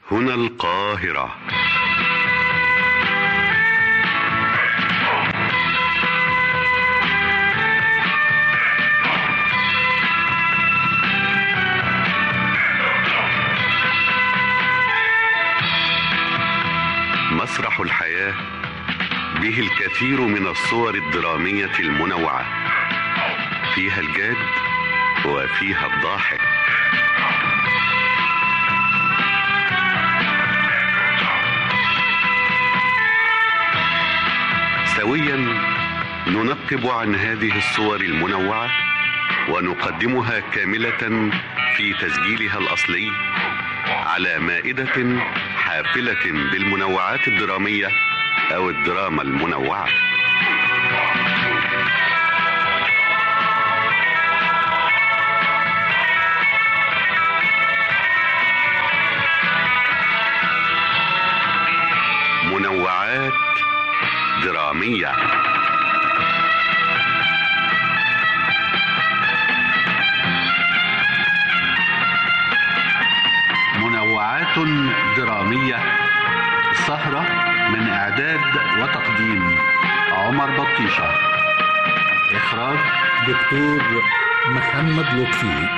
هنا القاهرة مسرح الحياة به الكثير من الصور الدرامية المنوعة فيها الجاد وفيها الضاحك سويا ننقب عن هذه الصور المنوعة ونقدمها كاملة في تسجيلها الأصلي على مائدة حافلة بالمنوعات الدرامية أو الدراما المنوعة منوعات درامية منوعات درامية سهرة من إعداد وتقديم عمر بطيشة إخراج دكتور محمد لطفي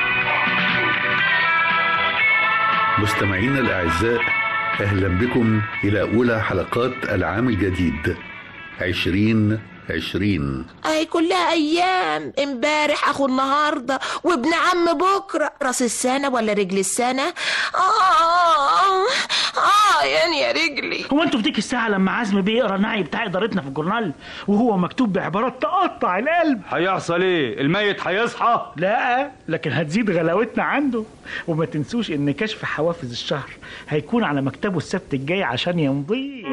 مستمعينا الأعزاء أهلا بكم إلى أولى حلقات العام الجديد عشرين عشرين اي كلها ايام امبارح اخو النهارده وابن عم بكره راس السنه ولا رجل السنه اه اه يعني يا رجلي هو انتوا في ديك الساعة لما عزمي بيقرا النعي بتاع إدارتنا في الجورنال وهو مكتوب بعبارات تقطع القلب هيحصل ايه الميت هيصحى لا لكن هتزيد غلاوتنا عنده وما تنسوش ان كشف حوافز الشهر هيكون على مكتبه السبت الجاي عشان يمضيه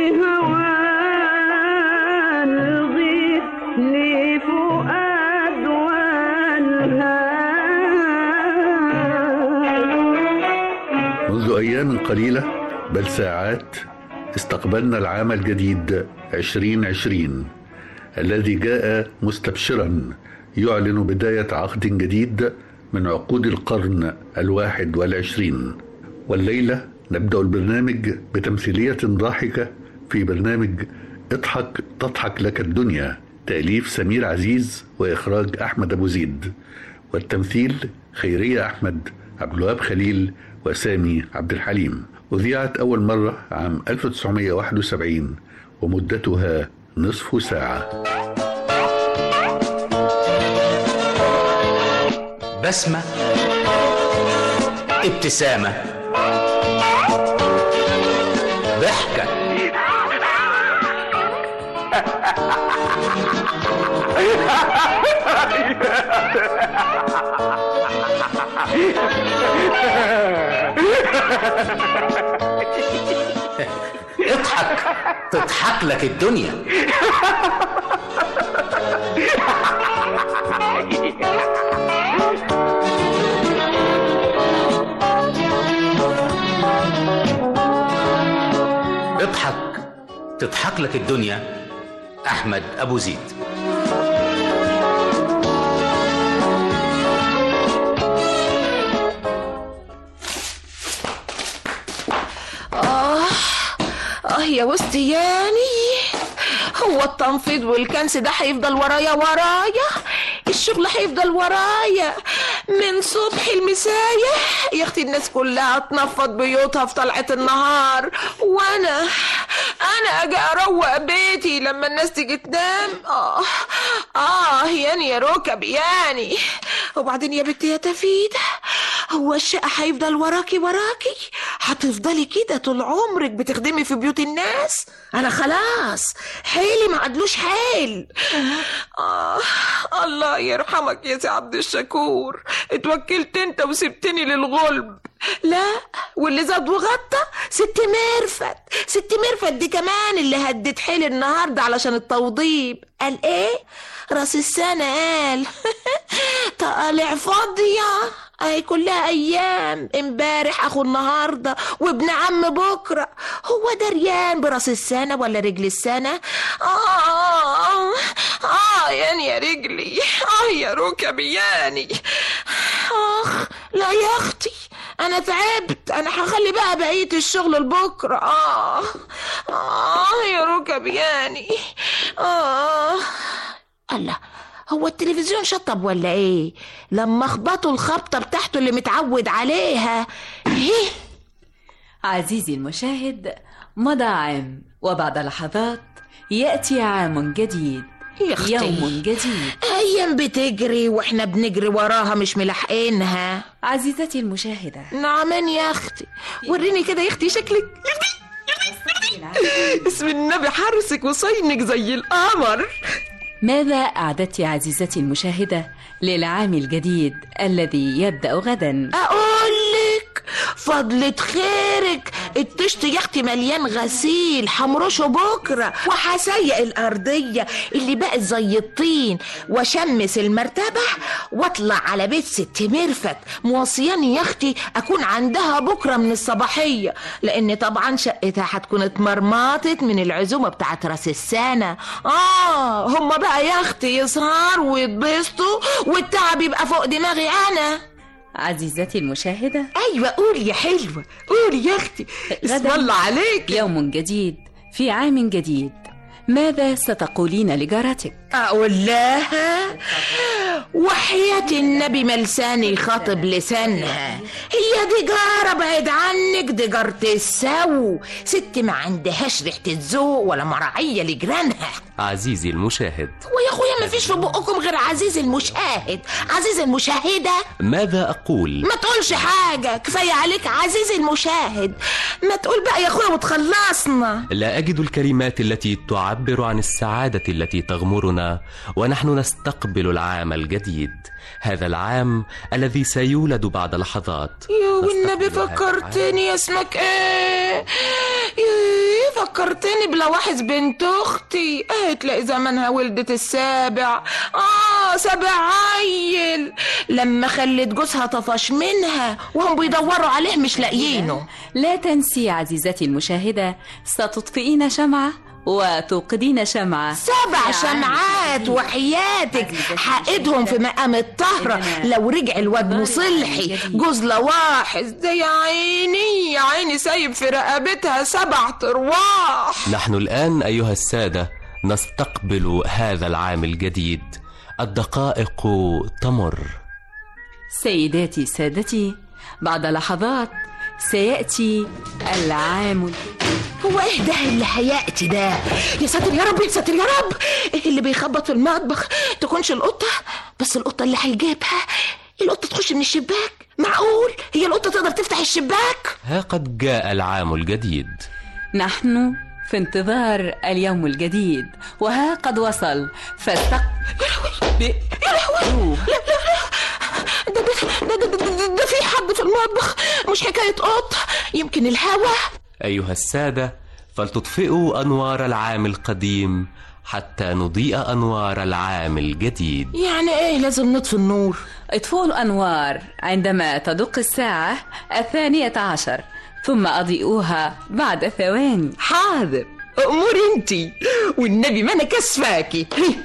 منذ أيام قليلة بل ساعات استقبلنا العام الجديد عشرين عشرين الذي جاء مستبشرا يعلن بداية عقد جديد من عقود القرن الواحد والعشرين والليلة نبدأ البرنامج بتمثيلية ضاحكة في برنامج اضحك تضحك لك الدنيا تأليف سمير عزيز وإخراج أحمد أبو زيد والتمثيل خيرية أحمد عبد الوهاب خليل وسامي عبد الحليم أذيعت أول مرة عام 1971 ومدتها نصف ساعة بسمة ابتسامة ضحكة اضحك تضحك لك الدنيا اضحك تضحك لك الدنيا احمد ابو زيد اه اه يا وسطياني هو التنفيض والكنس ده هيفضل ورايا ورايا الشغل هيفضل ورايا من صبح المساية يا اختي الناس كلها تنفض بيوتها في طلعة النهار وانا انا اجي اروق بيتي لما الناس تيجي تنام اه اه يعني يا ركب يعني وبعدين يا بنتي يا تفيدة هو الشقة هيفضل وراكي وراكي هتفضلي كده طول عمرك بتخدمي في بيوت الناس انا خلاص حيلي ما عدلوش حيل آه الله يرحمك يا سي عبد الشكور اتوكلت انت وسبتني للغلب لا واللي زاد وغطى ست ميرفت ست ميرفت دي كمان اللي هدت حيل النهارده علشان التوضيب قال ايه راس السنة قال طالع فاضية اي كلها ايام امبارح اخو النهارده وابن عم بكره هو دريان براس السنه ولا رجل السنه اه اه يعني يا رجلي اه يا ركبي يعني اخ لا يا اختي انا تعبت انا هخلي بقى بقيه الشغل لبكره اه اه يا ركبي يعني اه الله هو التلفزيون شطب ولا ايه لما اخبطوا الخبطه بتاعته اللي متعود عليها ايه عزيزي المشاهد مضى عام وبعد لحظات يأتي عام جديد يا أختي. يوم جديد ايام بتجري واحنا بنجري وراها مش ملاحقينها عزيزتي المشاهدة نعمان يا اختي وريني كده يا اختي شكلك اسم النبي حارسك وصينك زي القمر ماذا أعددت عزيزتي المشاهدة للعام الجديد الذي يبدأ غدا اقولك فضلة خيرك الطشت يا اختي مليان غسيل حمرشه بكره وهسيق الارضيه اللي بقت زي الطين واشمس المرتبه واطلع على بيت ست مرفت موصياني يا اختي اكون عندها بكره من الصباحيه لان طبعا شقتها هتكون اتمرمطت من العزومه بتاعت راس السنه اه هما بقى يا اختي يسهروا ويتبسطوا والتعب يبقى فوق دماغي انا عزيزتي المشاهدة ايوه قولي يا حلوه قولي يا اختي اسم غداً الله عليك يوم جديد في عام جديد ماذا ستقولين لجارتك اقول لها وحياة النبي ملساني خاطب لسانها هي دي جارة بعد عنك دي جارة السو ست ما عندهاش ريحة الذوق ولا مراعية لجيرانها عزيزي المشاهد ويا اخويا ما فيش في بقكم غير عزيز المشاهد عزيز المشاهدة ماذا أقول؟ ما تقولش حاجة كفاية عليك عزيز المشاهد ما تقول بقى يا اخويا وتخلصنا لا أجد الكلمات التي تعبر عن السعادة التي تغمرنا ونحن نستقبل العام الجديد هذا العام الذي سيولد بعد لحظات يا والنبي نستقبل هذا فكرتني يا اسمك ايه ياه فكرتني بلواحظ بنت اختي ايه تلاقي زمانها ولدت السابع اه سابع عيل لما خلت جوزها طفش منها وهم بيدوروا عليه مش لاقيينه لا تنسي عزيزتي المشاهدة ستطفئين شمعة وتوقدين شمعة سبع في عام شمعات جديد. وحياتك عزيزتي حقدهم في المشاهدة. مقام الطهرة إننا لو رجع الواد نختار مصلحي العام الجديد. جوز لواحظ ده يا عيني يا عيني سايب في رقبتها سبع ارواح نحن الآن أيها السادة نستقبل هذا العام الجديد الدقائق تمر سيداتي سادتي بعد لحظات سيأتي العام الجديد هو ايه ده اللي هيأتي ده يا ساتر يا رب يا ساتر يا رب ايه اللي بيخبط في المطبخ تكونش القطة بس القطة اللي هيجيبها القطة تخش من الشباك معقول هي القطة تقدر تفتح الشباك ها قد جاء العام الجديد نحن في انتظار اليوم الجديد وها قد وصل فاستق يا لهوي ده ده ده, ده, ده, ده, ده في حد في المطبخ مش حكاية قط يمكن الهوا أيها السادة فلتطفئوا أنوار العام القديم حتى نضيء أنوار العام الجديد يعني ايه لازم نطفي النور اطفئوا الأنوار عندما تدق الساعة الثانية عشر ثم أضيئوها بعد ثواني حاضر اموري انتي والنبي ما انا كسفاكي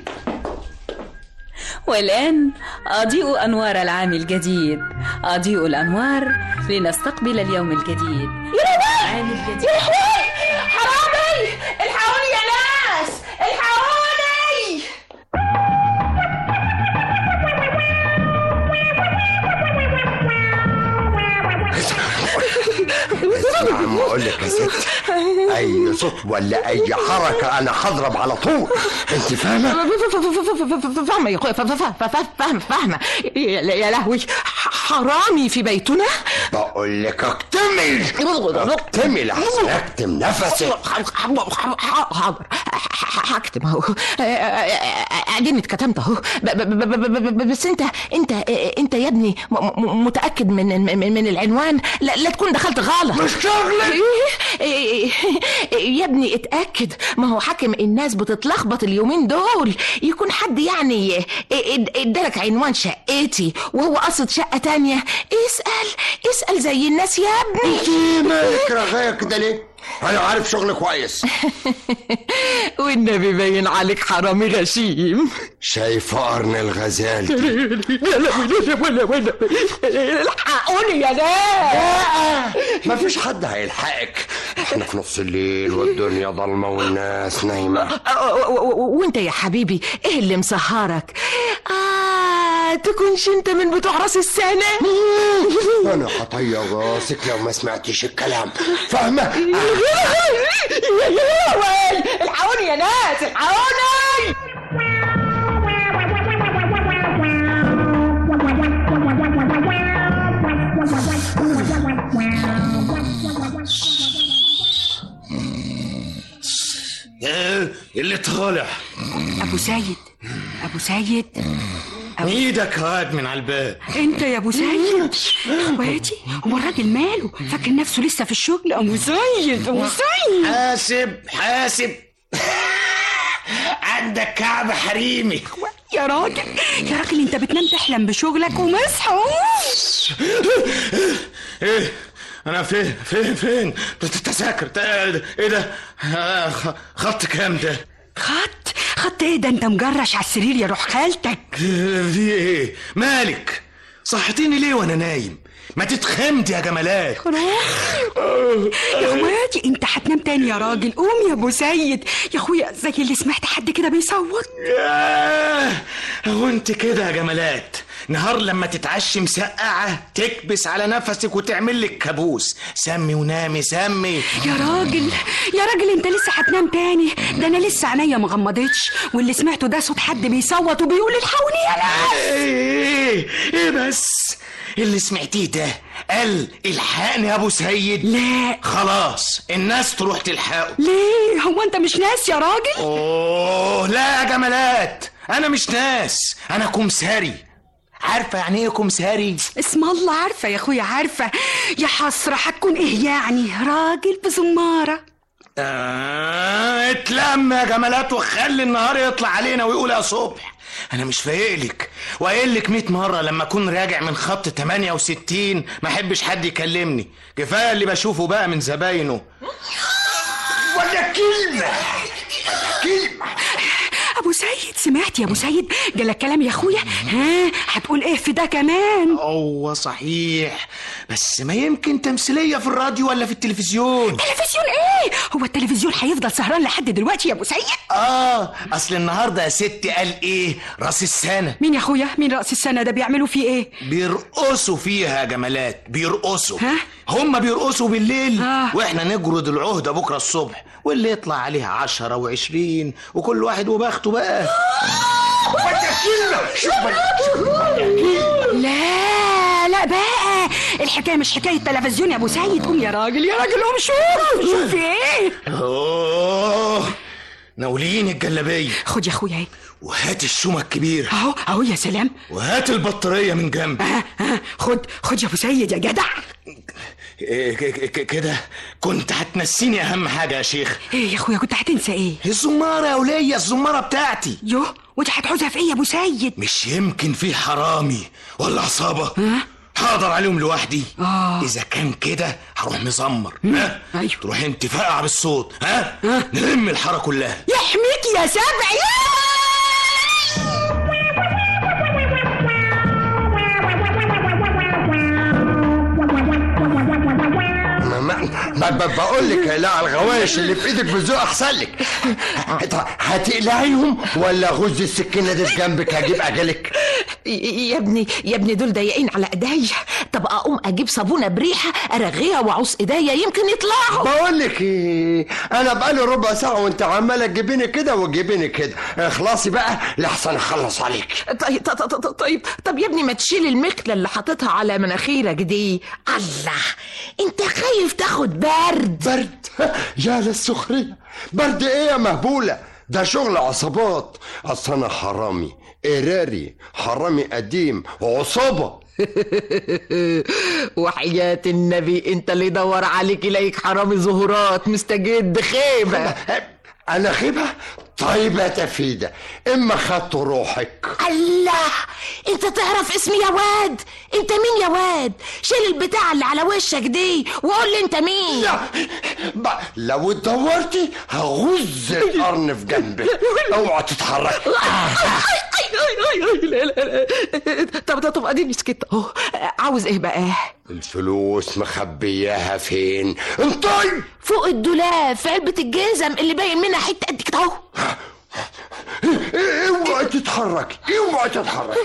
والآن أضيئوا أنوار العام الجديد أضيئوا الأنوار لنستقبل اليوم الجديد العام الجديد يا لهوي حرامي الحقوني يا ناس الحقوني نعم اقول لك يا ست اي صوت ولا اي حركه انا هضرب على طول انت فاهمه فاهمة يا اخويا فاهمة فاهمة يا لهوي حرامي في بيتنا بقول لك اكتمل اكتمل احسن اكتم نفسك حاضر هكتم اهو اديني اتكتمت اهو ب- ب- ب- ب- ب- بس انت انت انت يا ابني م- م- متاكد من من من العنوان لا, لا تكون دخلت غلط مش شغلك يا ابني اتاكد ما هو حاكم الناس بتتلخبط اليومين دول يكون حد يعني اد- ادالك عنوان شقتي وهو قصد شقه تانية اسال اسال زي الناس يا ابني انت مالك رغايه كده ليه انا عارف شغل كويس والنبي باين عليك حرامي غشيم شايف قرن الغزال دي ولا ولا ولا الحقوني يا ناس مفيش حد هيلحقك احنا في نص الليل والدنيا ضلمه والناس نايمه وانت يا حبيبي ايه اللي مسهرك آه تكونش انت من بتوع راس السنة انا هطير راسك لو ما سمعتيش الكلام فاهمه الحقوني يا ناس الحقوني اللي طالع ابو سيد ابو سيد ايدك هاد من على الباب انت يا ابو سيد اخواتي هو الراجل ماله فاكر نفسه لسه في الشغل ابو سيد ابو سيد حاسب حاسب عندك كعب حريمي يا راجل يا راجل انت بتنام تحلم بشغلك ومصحى ايه انا فين فين فين تذاكر ايه ده آه، خ- خط كام ده خط خط ايه ده انت مجرش على السرير يا روح خالتك في ايه مالك صحتيني ليه وانا نايم ما تتخمد يا جمالات يا اخواتي انت هتنام تاني يا راجل قوم يا ابو سيد يا اخويا زي اللي سمعت حد كده بيصوت ياه هو انت كده يا جمالات نهار لما تتعشي مسقعة تكبس على نفسك وتعمل لك كابوس سمي ونامي سمي يا راجل يا راجل انت لسه هتنام تاني ده انا لسه عينيا ما غمضتش واللي سمعته ده صوت حد بيصوت وبيقول الحقوني يا ناس ايه ايه بس اللي سمعتيه ده قال الحقني يا ابو سيد لا خلاص الناس تروح تلحقه ليه هو انت مش ناس يا راجل اوه لا يا جمالات انا مش ناس انا كمساري عارفه يعني ايه كمساري اسم الله عارفه يا اخويا عارفه يا حسره هتكون ايه يعني راجل بزماره آه اتلم يا جمالات وخلي النهار يطلع علينا ويقول يا صبح انا مش فايقلك وقايل لك 100 مره لما اكون راجع من خط 68 ما احبش حد يكلمني كفايه اللي بشوفه بقى من زباينه ولا كلمه ولا كلمه ابو سيد سمعت يا ابو سيد جالك كلام يا اخويا ها هتقول ايه في ده كمان هو صحيح بس ما يمكن تمثيليه في الراديو ولا في التلفزيون تلفزيون ايه هو التلفزيون هيفضل سهران لحد دلوقتي يا ابو سيد اه اصل النهارده يا ستي قال ايه راس السنه مين يا اخويا مين راس السنه ده بيعملوا فيه ايه بيرقصوا فيها يا جمالات بيرقصوا ها؟ هم بيرقصوا بالليل آه. واحنا نجرد العهده بكره الصبح واللي يطلع عليها عشرة وعشرين وكل واحد وبخته بقى ولا كلمه شوف ولا كلمه لا لا بقى الحكايه مش حكايه تلفزيون يا ابو سيد قوم يا راجل يا راجل قوم شوف شوف في ايه اوه ناولين الجلابيه خد يا اخويا اهي وهات الشومه الكبيره اهو اهو يا سلام وهات البطاريه من جنب آه آه خد خد يا ابو سيد يا جدع إيه ك- ك- كده كنت هتنسيني اهم حاجه يا شيخ ايه يا اخويا كنت هتنسى ايه الزماره يا وليه الزماره بتاعتي يوه وانت هتعوزها في ايه يا ابو سيد مش يمكن في حرامي ولا عصابة حاضر عليهم لوحدي آه. إذا كان كده هروح مزمر ها أيوه. تروح انت فاقع بالصوت ها نلم الحارة كلها يحميك يا سبع ما ما ما ب- بقول لك لا الغوايش اللي في ايدك بتزوق احسن لك هت- هتقلعيهم ولا غز السكينه دي في جنبك هجيب اجلك يا ابني يا ابني دول ضايقين على ايديا طب اقوم اجيب صابونه بريحه ارغيها واعوص ايديا يمكن يطلعوا بقول لك ايه انا بقالي ربع ساعه وانت عماله تجيبيني كده وتجيبيني كده اخلصي بقى لحسن اخلص عليك طيب طيب طيب, طيب طب يا ابني ما تشيل المخله اللي حاططها على مناخيرك دي الله انت خايف تاخد برد برد يا للسخريه برد ايه يا مهبوله ده شغل عصابات اصل انا حرامي قراري حرامي قديم وعصابه وحياة النبي انت اللي يدور عليك يلاقيك حرامي زهورات مستجد خيبة انا خيبه طيب يا تفيده اما خدت روحك الله انت تعرف اسمي يا واد انت مين يا واد شيل البتاع اللي على وشك دي وقول لي انت مين لا ب- لو اتدورتي هغز القرن في جنبك اوعى تتحركي لا لا لا طب ده طب اديني سكت اهو عاوز ايه بقى الفلوس مخبياها فين انطي فوق الدولاب في علبة الجزم اللي باين منها حتة قد كده اهو اوعى تتحركي اوعى تتحركي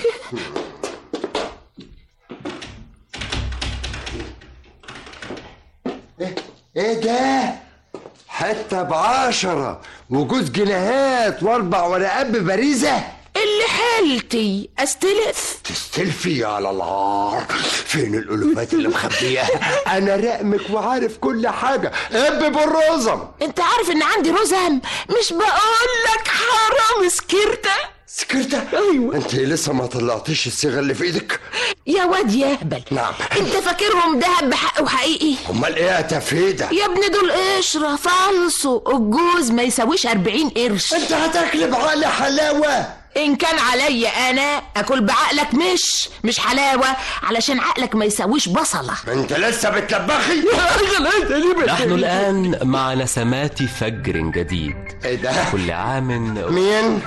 ايه ايه ده حتى بعشرة وجوز جنيهات واربع ورقات ببريزة اللي حالتي استلف تستلفي على العار فين الالوفات اللي مخبياها انا رقمك وعارف كل حاجة اب بالرزم انت عارف ان عندي رزم مش بقول لك حرام سكرتة سكرتة ايوه انت لسه ما طلعتيش الصيغة اللي في ايدك يا واد يا اهبل نعم انت فاكرهم دهب بحق وحقيقي امال ايه يا تفيدة يا ابني دول قشرة فالصو الجوز ما يساويش 40 قرش انت هتاكل بعقل حلاوة ان كان عليا انا اكل بعقلك مش مش حلاوة علشان عقلك ما يساويش بصلة انت لسه بتلبخي نحن الآن مع نسمات فجر جديد ايه ده كل عام مين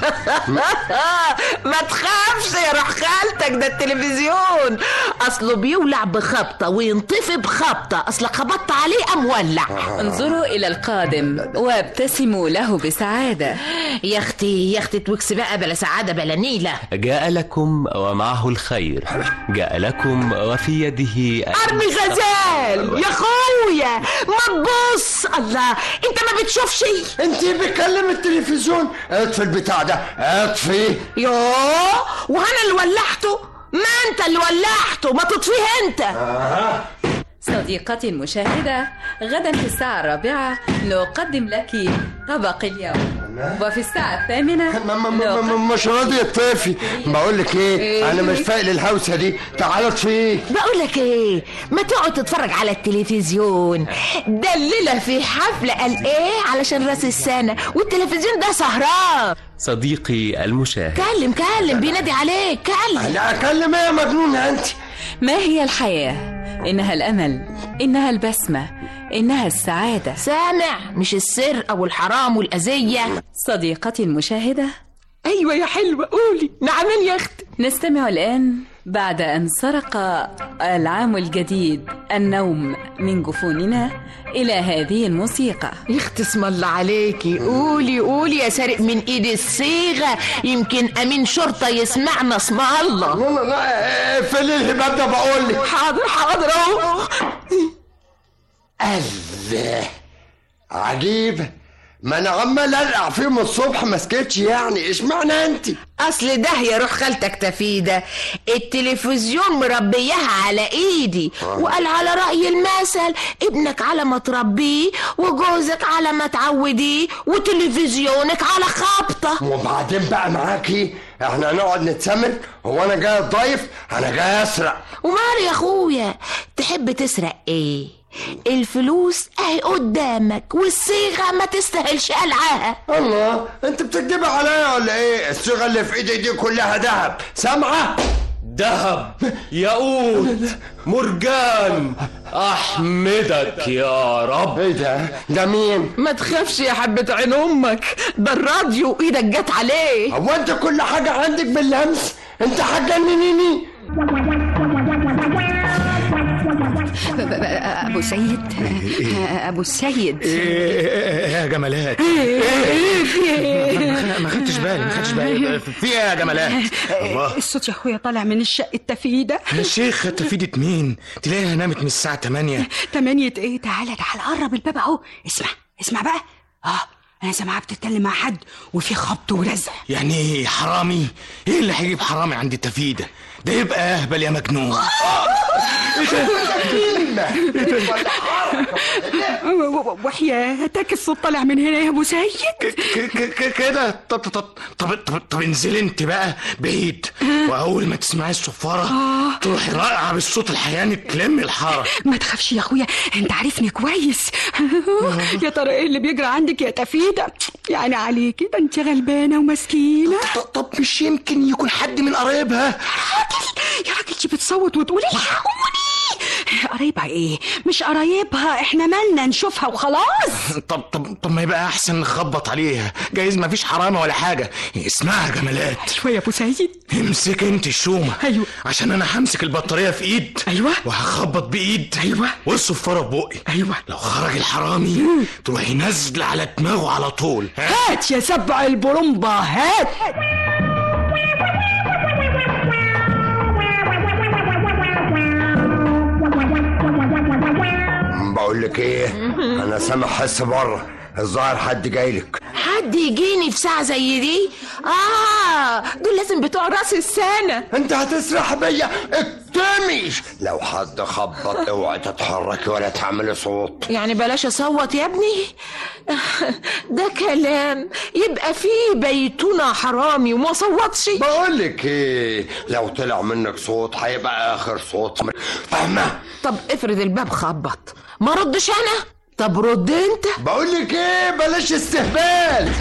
ما تخافش يا روح خالتك ده التلفزيون اصله بيولع بخبطة وينطفي بخبطة اصلك خبطت عليه ام ولع انظروا إلى القادم وابتسموا له بسعادة يا اختي يا اختي توكس بقى بلا سعادة بلا نيلة جاء لكم ومعه الخير جاء لكم وفي يده ارمي غزال يا اخويا ما تبص الله انت ما بتشوفش انت بتكلم التلفزيون اطفي البتاع ده اطفي يوه وانا اللي ولعته ما انت اللي ولعته ما تطفيه انت صديقتي المشاهدة غدا في الساعة الرابعة نقدم لك طبق اليوم وفي الساعة الثامنة م- مش راضي يطفي بقول لك ايه انا مش فايق للهوسه دي تعالى اطفيه بقول لك ايه ما تقعد تتفرج على التلفزيون ده الليله في حفله قال ايه علشان راس السنه والتلفزيون ده سهران صديقي المشاهد كلم كلم بينادي عليك كلم لا اكلم ايه يا مجنونه انت ما هي الحياة؟ إنها الأمل إنها البسمة إنها السعادة سامع مش السرقه والحرام والاذيه صديقتي المشاهدة ايوه يا حلوه قولي نعمين يا اختي نستمع الآن بعد أن سرق العام الجديد النوم من جفوننا إلى هذه الموسيقى يا اختي اسم الله عليكي قولي قولي يا سارق من ايد الصيغه يمكن امين شرطه يسمعنا اسم الله لا لا لا اقفلي الهباب ده بقول لك حاضر حاضر اهو الله عجيب ما انا عمال ارقع فيه من الصبح ما سكتش يعني اشمعنى انت اصل ده يا روح خالتك تفيدة التلفزيون مربيها على ايدي وقال على رأي المثل ابنك على ما تربيه وجوزك على ما تعوديه وتلفزيونك على خبطة وبعدين بقى معاكي احنا هنقعد نتسمر هو انا جاي ضيف انا جاي اسرق ومال يا اخويا تحب تسرق ايه الفلوس اهي قدامك والصيغة ما تستاهلش قلعها الله انت بتكدبي عليا ولا ايه الصيغه اللي في ايدي دي كلها ذهب سامعه ذهب ياقوت مرجان احمدك يا رب ايه ده ده مين ما تخافش يا حبة عين امك ده الراديو ايدك جت عليه هو انت كل حاجه عندك باللمس انت هتجننيني ابو سيد ابو السيد ايه يا جمالات ايه في ايه ما خدتش بالي ما خدتش بالي في ايه يا جمالات الله الصوت يا اخويا طالع من الشقه التفيده يا شيخ تفيدة مين تلاقيها نامت من الساعة 8 تمانية ايه تعالى تعالى قرب الباب اهو اسمع اسمع بقى اه انا سامعاها بتتكلم مع حد وفي خبط ورزع يعني ايه حرامي ايه اللي هيجيب حرامي عند التفيدة ده يبقى اهبل يا مجنون وحياتك الصوت طالع من هنا يا ابو سيد ك- ك- كده طب طب طب طب طب انزل انت بقى بعيد واول ما تسمعي الصفاره تروحي راقعه بالصوت الحياني تلم الحاره ما تخافش يا اخويا انت عارفني كويس يا ترى ايه اللي بيجرى عندك يا تفيدة يعني عليكي ده انت غلبانه ومسكينه طب مش يمكن يكون حد من قرايبها يا راجل يا راجل دي بتصوت وتقول الحقوني قرايبها ايه مش قرايبها احنا مالنا نشوفها وخلاص طب طب طب ما يبقى احسن نخبط عليها جايز ما فيش حرامه ولا حاجه اسمعها يا جمالات شويه يا ابو سيد امسك انت الشومه ايوه عشان انا همسك البطاريه في ايد ايوه وهخبط بايد ايوه والصفاره ببقي ايوه لو خرج الحرامي تروحي نازله على دماغه على طول ها؟ هات يا سبع البرمبة هات بقول لك ايه انا سامع حس بره الظاهر حد جاي لك حد يجيني في ساعة زي دي اه دول لازم بتوع راس السنة انت هتسرح بيا اكتمش لو حد خبط اوعي تتحركي ولا تعملي صوت يعني بلاش اصوت يا ابني ده كلام يبقى فيه بيتنا حرامي وما صوتش بقول لك ايه لو طلع منك صوت هيبقى اخر صوت فاهمه طب افرض الباب خبط ما ردش انا طب رد انت بقول لك ايه بلاش استهبال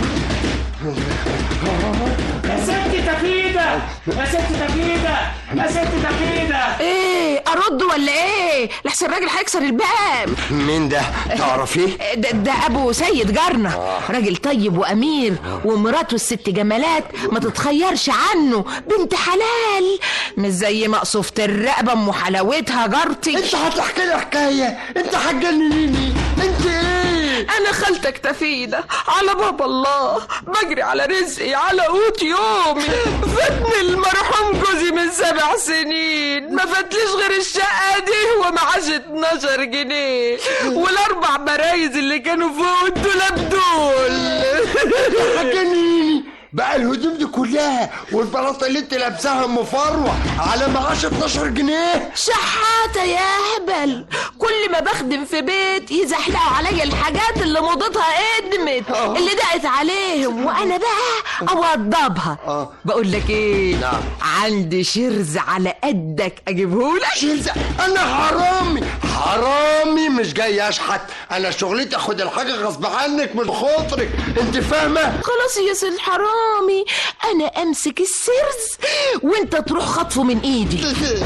يا ست تفيدة يا ست تفيدة يا ست تفيدة ايه ارد ولا ايه لحسن الراجل هيكسر الباب مين ده تعرفيه ده, ده ابو سيد جارنا راجل طيب وامير ومراته الست جمالات ما تتخيرش عنه بنت حلال مش زي مقصوفة الرقبة ام حلاوتها جارتي انت هتحكي لي حكايه انت هتجننيني انت ايه انا خالتك تفيدة على باب الله بجري على رزقي على قوت يومي فاتني المرحوم جوزي من سبع سنين ما فاتليش غير الشقة دي ومعاش 12 جنيه والاربع برايز اللي كانوا فوق الدولاب دول هتجننيني بقى الهدوم دي كلها والبلاطه اللي انت لابساها ام فروه على معاش 12 جنيه شحاتة يا هبل كل ما بخدم في بيت يزحلقوا عليا الحاجات اللي موضتها قدمت اللي دقت عليهم وانا بقى اوضبها بقول لك ايه نعم. عندي شرز على قدك اجيبهولك شيل انا حرامي حرامي مش جاي اشحت انا شغلتي اخد الحاجه غصب عنك من خاطرك انت فاهمه خلاص يا سيد حرامي انا امسك السرز وانت تروح خطفه من ايدي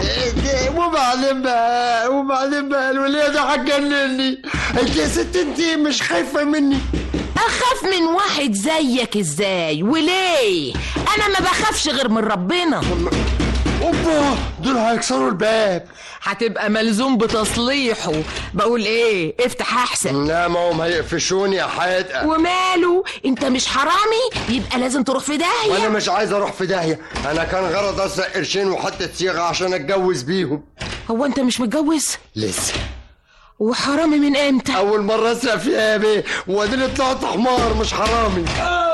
وبعدين بقى وبعدين بقى الوليه ده هتجنني انت يا ست انت مش خايفه مني اخاف من واحد زيك ازاي وليه انا ما بخافش غير من ربنا اوبا دول هيكسروا الباب هتبقى ملزوم بتصليحه بقول ايه افتح احسن لا ما هم هيقفشوني يا حياتي وماله انت مش حرامي يبقى لازم تروح في وانا داهيه مش عايز اروح في داهيه انا كان غرض اسرق قرشين وحطة صيغه عشان اتجوز بيهم هو انت مش متجوز لسه وحرامي من امتى اول مره اسرق فيها يا بيه واديني طلعت حمار مش حرامي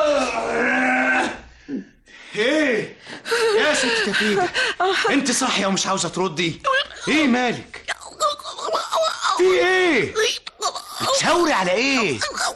ايه يا ست تفيدة انت صاحية ومش عاوزة تردي ايه مالك في ايه بتشاوري على ايه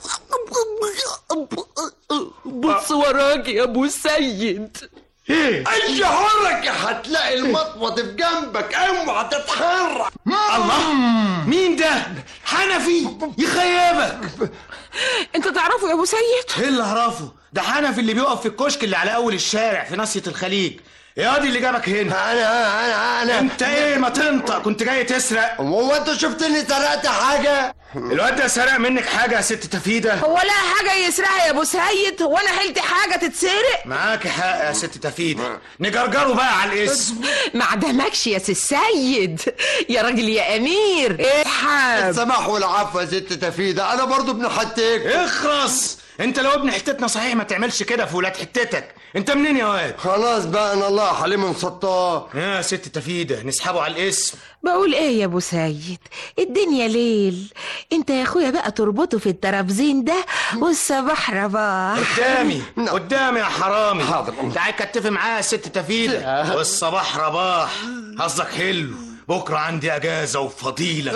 بص وراك يا ابو السيد ايه اي حركه هتلاقي المطمط في جنبك اوعى تتحرك الله مين ده حنفي يخيبك انت تعرفه يا ابو سيد ايه اللي اعرفه ده حنفي اللي بيقف في الكشك اللي على اول الشارع في ناصية الخليج يا دي اللي جابك هنا انا انا انا انت ايه ما تنطق كنت جاي تسرق هو انت شفتني سرقت حاجه الواد ده سرق منك حاجة يا ست تفيدة هو لا حاجه يسرقها يا ابو سيد هو انا حلت حاجه تتسرق معاك حق يا ست تفيدة نجرجره بقى على الاسم ما عدمكش يا سي السيد يا راجل يا امير اسحب السماح والعفو يا ست تفيدة انا برضو ابن حتيك اخرس انت لو ابن حتتنا صحيح ما تعملش كده في ولاد حتتك انت منين يا واد خلاص بقى انا الله حليم مسطاه يا ست تفيدة نسحبه على الاسم بقول ايه يا ابو سيد الدنيا ليل انت يا اخويا بقى تربطه في الترابزين ده والصباح رباح قدامي قدامي يا حرامي حاضر. تعال كتفي معايا يا ست تفيدة والصباح رباح قصدك حلو بكرة عندي اجازة وفضيلة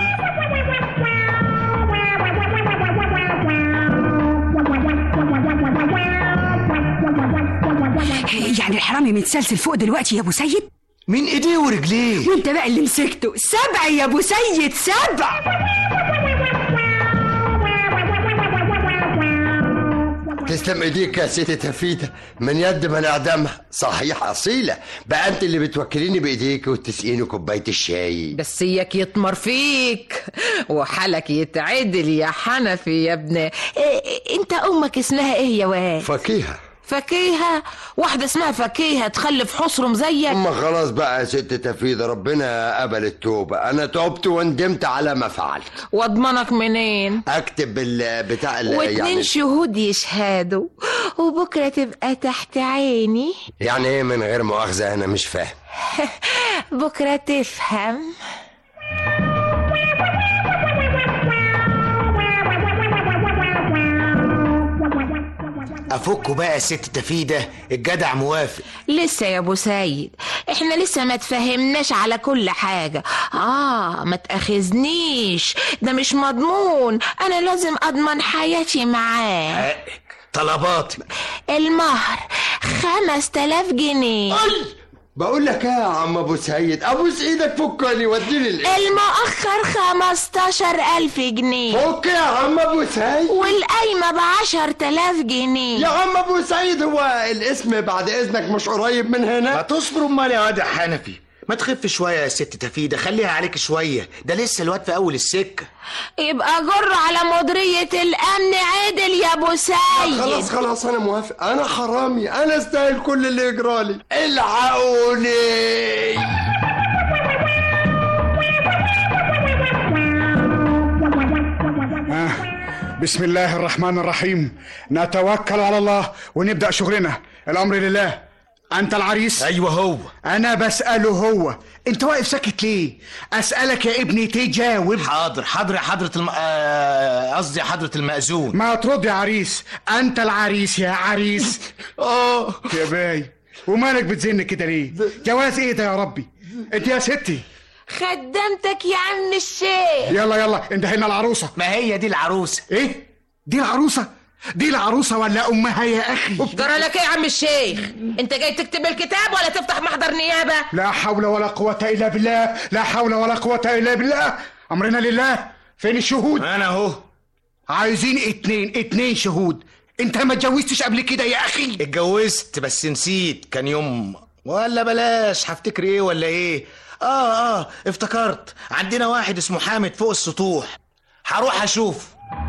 يعني الحرامي متسلسل فوق دلوقتي يا ابو سيد من ايديه ورجليه وانت بقى اللي مسكته سبع يا ابو سيد سبع تسلم ايديك يا ست تفيدة من يد من اعدمها صحيح اصيلة بقى انت اللي بتوكليني بايديك وتسقيني كوباية الشاي بس اياك يطمر فيك وحالك يتعدل يا حنفي يا ابن إيه انت امك اسمها ايه يا واد فكيهة فكيهة واحدة اسمها فكيهة تخلف حصرم زيك اما خلاص بقى يا ست تفيدة ربنا قبل التوبة انا تبت وندمت على ما فعلت واضمنك منين اكتب ال- بتاع ال- واتنين يعني شهود يشهدوا وبكرة تبقى تحت عيني يعني ايه من غير مؤاخذة انا مش فاهم بكرة تفهم افكوا بقى يا ست تفيدة الجدع موافق لسه يا ابو سيد احنا لسه ما تفهمناش على كل حاجة اه ما تأخذنيش ده مش مضمون انا لازم اضمن حياتي معاه طلبات المهر خمس تلاف جنيه بقول لك ايه يا عم ابو سعيد ابوس ايدك فكني وديني ال- المؤخر خمستاشر ألف جنيه فك يا عم ابو سعيد والقايمة بعشر تلاف جنيه يا عم ابو سعيد هو الاسم بعد اذنك مش قريب من هنا ما تصبر امال يا واد يا حنفي ما تخف شوية يا ست تفيدة خليها عليك شوية ده لسه الواد في أول السكة يبقى جر على مديرية الأمن عدل يا أبو سيد خلاص خلاص انا موافق انا حرامي انا استاهل كل اللي يجرالي الحقوني آه. بسم الله الرحمن الرحيم نتوكل على الله ونبدأ شغلنا الأمر لله أنت العريس أيوة هو أنا بسأله هو أنت واقف ساكت ليه أسألك يا ابني تجاوب حاضر حاضر يا حضرة الم... آه، قصدي حضرة المأذون ما ترد يا عريس أنت العريس يا عريس اه يا باي ومالك بتزن كده ليه جواز ايه ده يا ربي انت يا ستي خدمتك يا عم الشيخ يلا يلا انتهينا العروسه ما هي دي العروسة ايه دي العروسه دي العروسه ولا امها يا اخي جرى لك ايه يا عم الشيخ انت جاي تكتب الكتاب ولا تفتح محضر نيابة لا حول ولا قوه الا بالله لا حول ولا قوه الا بالله امرنا لله فين الشهود أنا أهو عايزين اتنين اتنين شهود انت ما اتجوزتش قبل كده يا اخي اتجوزت بس نسيت كان يوم ولا بلاش هفتكر ايه ولا ايه اه اه افتكرت عندنا واحد اسمه حامد فوق السطوح هروح اشوف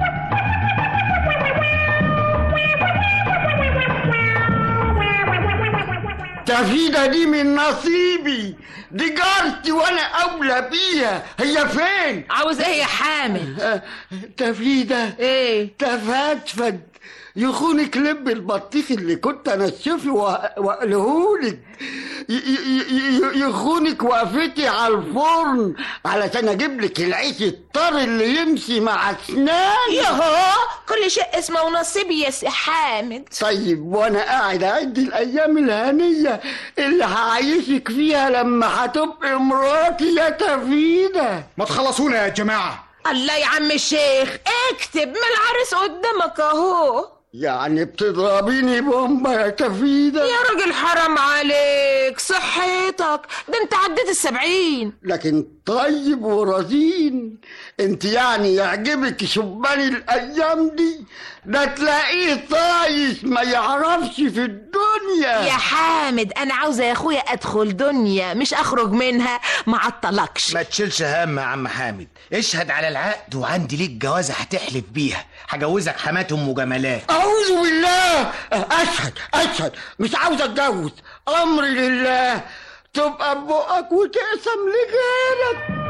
تفيدة دي من نصيبي دي جارتي وانا اولى بيها هي فين عاوز ايه يا حامد تفيدة ايه تفدفد يخونك لب البطيخ اللي كنت انشفه واقلهولك ي- ي- ي- يخونك وقفتي على الفرن علشان اجيب لك العيش الطري اللي يمشي مع اسناني يهو كل شيء اسمه ونصيبي يا سي حامد طيب وانا قاعد اعد الايام الهنيه اللي هعيشك فيها لما هتبقي مراتي يا تفيده ما تخلصونا يا جماعه الله يا عم الشيخ اكتب ما العرس قدامك اهو يعني بتضربيني بومبا يا تفيده يا راجل حرام عليك صحتك ده انت عديت السبعين لكن طيب ورزين انت يعني يعجبك شبان الايام دي ده تلاقيه طايش ما يعرفش في الدنيا يا حامد انا عاوزه يا اخويا ادخل دنيا مش اخرج منها ما عطلكش ما تشيلش هم يا عم حامد اشهد على العقد وعندي ليك جوازة هتحلف بيها هجوزك حمات ام جمالات اعوذ بالله اشهد اشهد مش عاوز اتجوز امري لله تبقى ببقك وتقسم لغيرك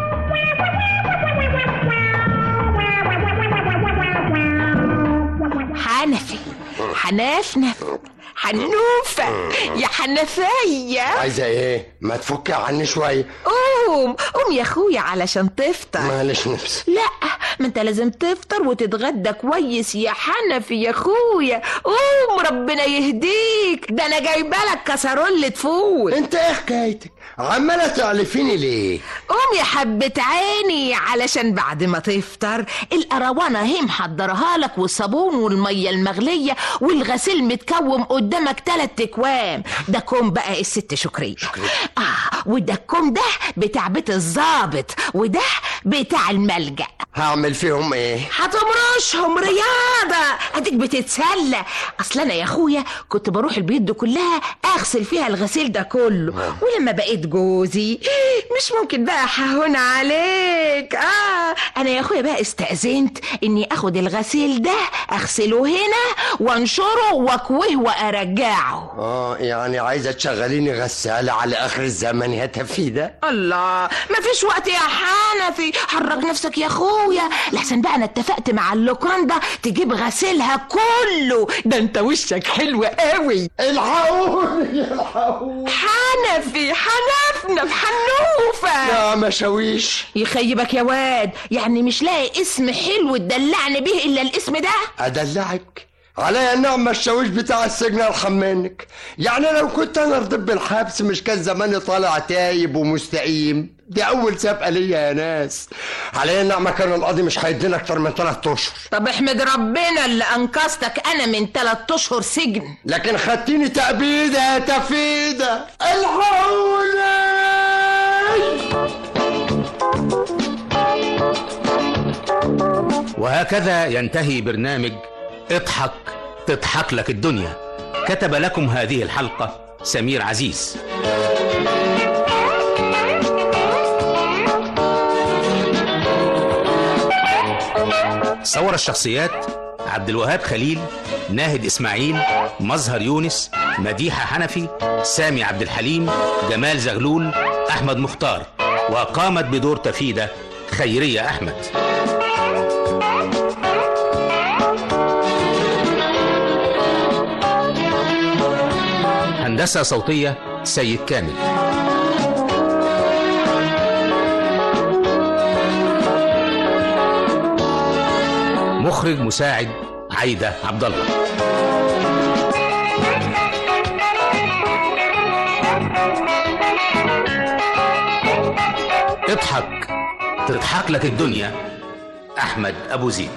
حنفي حنفنف حنوفة يا حنفية عايزه ايه ما تفكي عني شويه قوم قوم يا اخويا علشان تفطر معلش نفسي لا ما انت لازم تفطر وتتغدى كويس يا حنفي يا اخويا قوم ربنا يهديك ده انا جايبه لك كسرولة فول انت ايه حكايتك عمالة تعلفيني ليه؟ قوم يا حبة عيني علشان بعد ما تفطر القروانة هي محضرها لك والصابون والمية المغلية والغسيل متكوم قدامك تلات اكوام ده كوم بقى الست شكرية اه وده الكوم ده بتاع بيت الظابط وده بتاع الملجأ هعمل فيهم ايه؟ هتمرشهم رياضة اديك بتتسلى اصل انا يا اخويا كنت بروح البيوت دي كلها اغسل فيها الغسيل ده كله ولما بقيت جوزي مش ممكن بقى ههون عليك اه انا يا اخويا بقى استأذنت اني اخد الغسيل ده اغسله هنا وانشره واكويه وارجعه اه يعني عايزة تشغليني غسالة على اخر الزمن يا تفيدة؟ الله مفيش وقت يا حنفي حرك نفسك يا اخويا لحسن بقى انا اتفقت مع اللوكاندا تجيب غسيلها كله ده انت وشك حلو قوي الحقوني الحقوني حنفي حنفنا في حنوفه يا مشاويش يخيبك يا واد يعني مش لاقي اسم حلو تدلعني به الا الاسم ده ادلعك عليا النعم الشاويش بتاع السجن ارحم منك يعني لو كنت انا رضيت بالحبس مش كان زماني طالع تايب ومستقيم دي اول سابقه ليا يا ناس عليا النعمه كان القاضي مش هيدينا اكتر من ثلاث اشهر طب احمد ربنا اللي انقذتك انا من تلات اشهر سجن لكن خدتيني تأبيدة يا تفيدة الحقوني وهكذا ينتهي برنامج اضحك تضحك لك الدنيا كتب لكم هذه الحلقة سمير عزيز صور الشخصيات عبد الوهاب خليل ناهد اسماعيل مظهر يونس مديحة حنفي سامي عبد الحليم جمال زغلول احمد مختار وقامت بدور تفيدة خيرية احمد هندسة صوتية سيد كامل مخرج مساعد عايدة عبد الله اضحك تضحك لك الدنيا احمد ابو زيد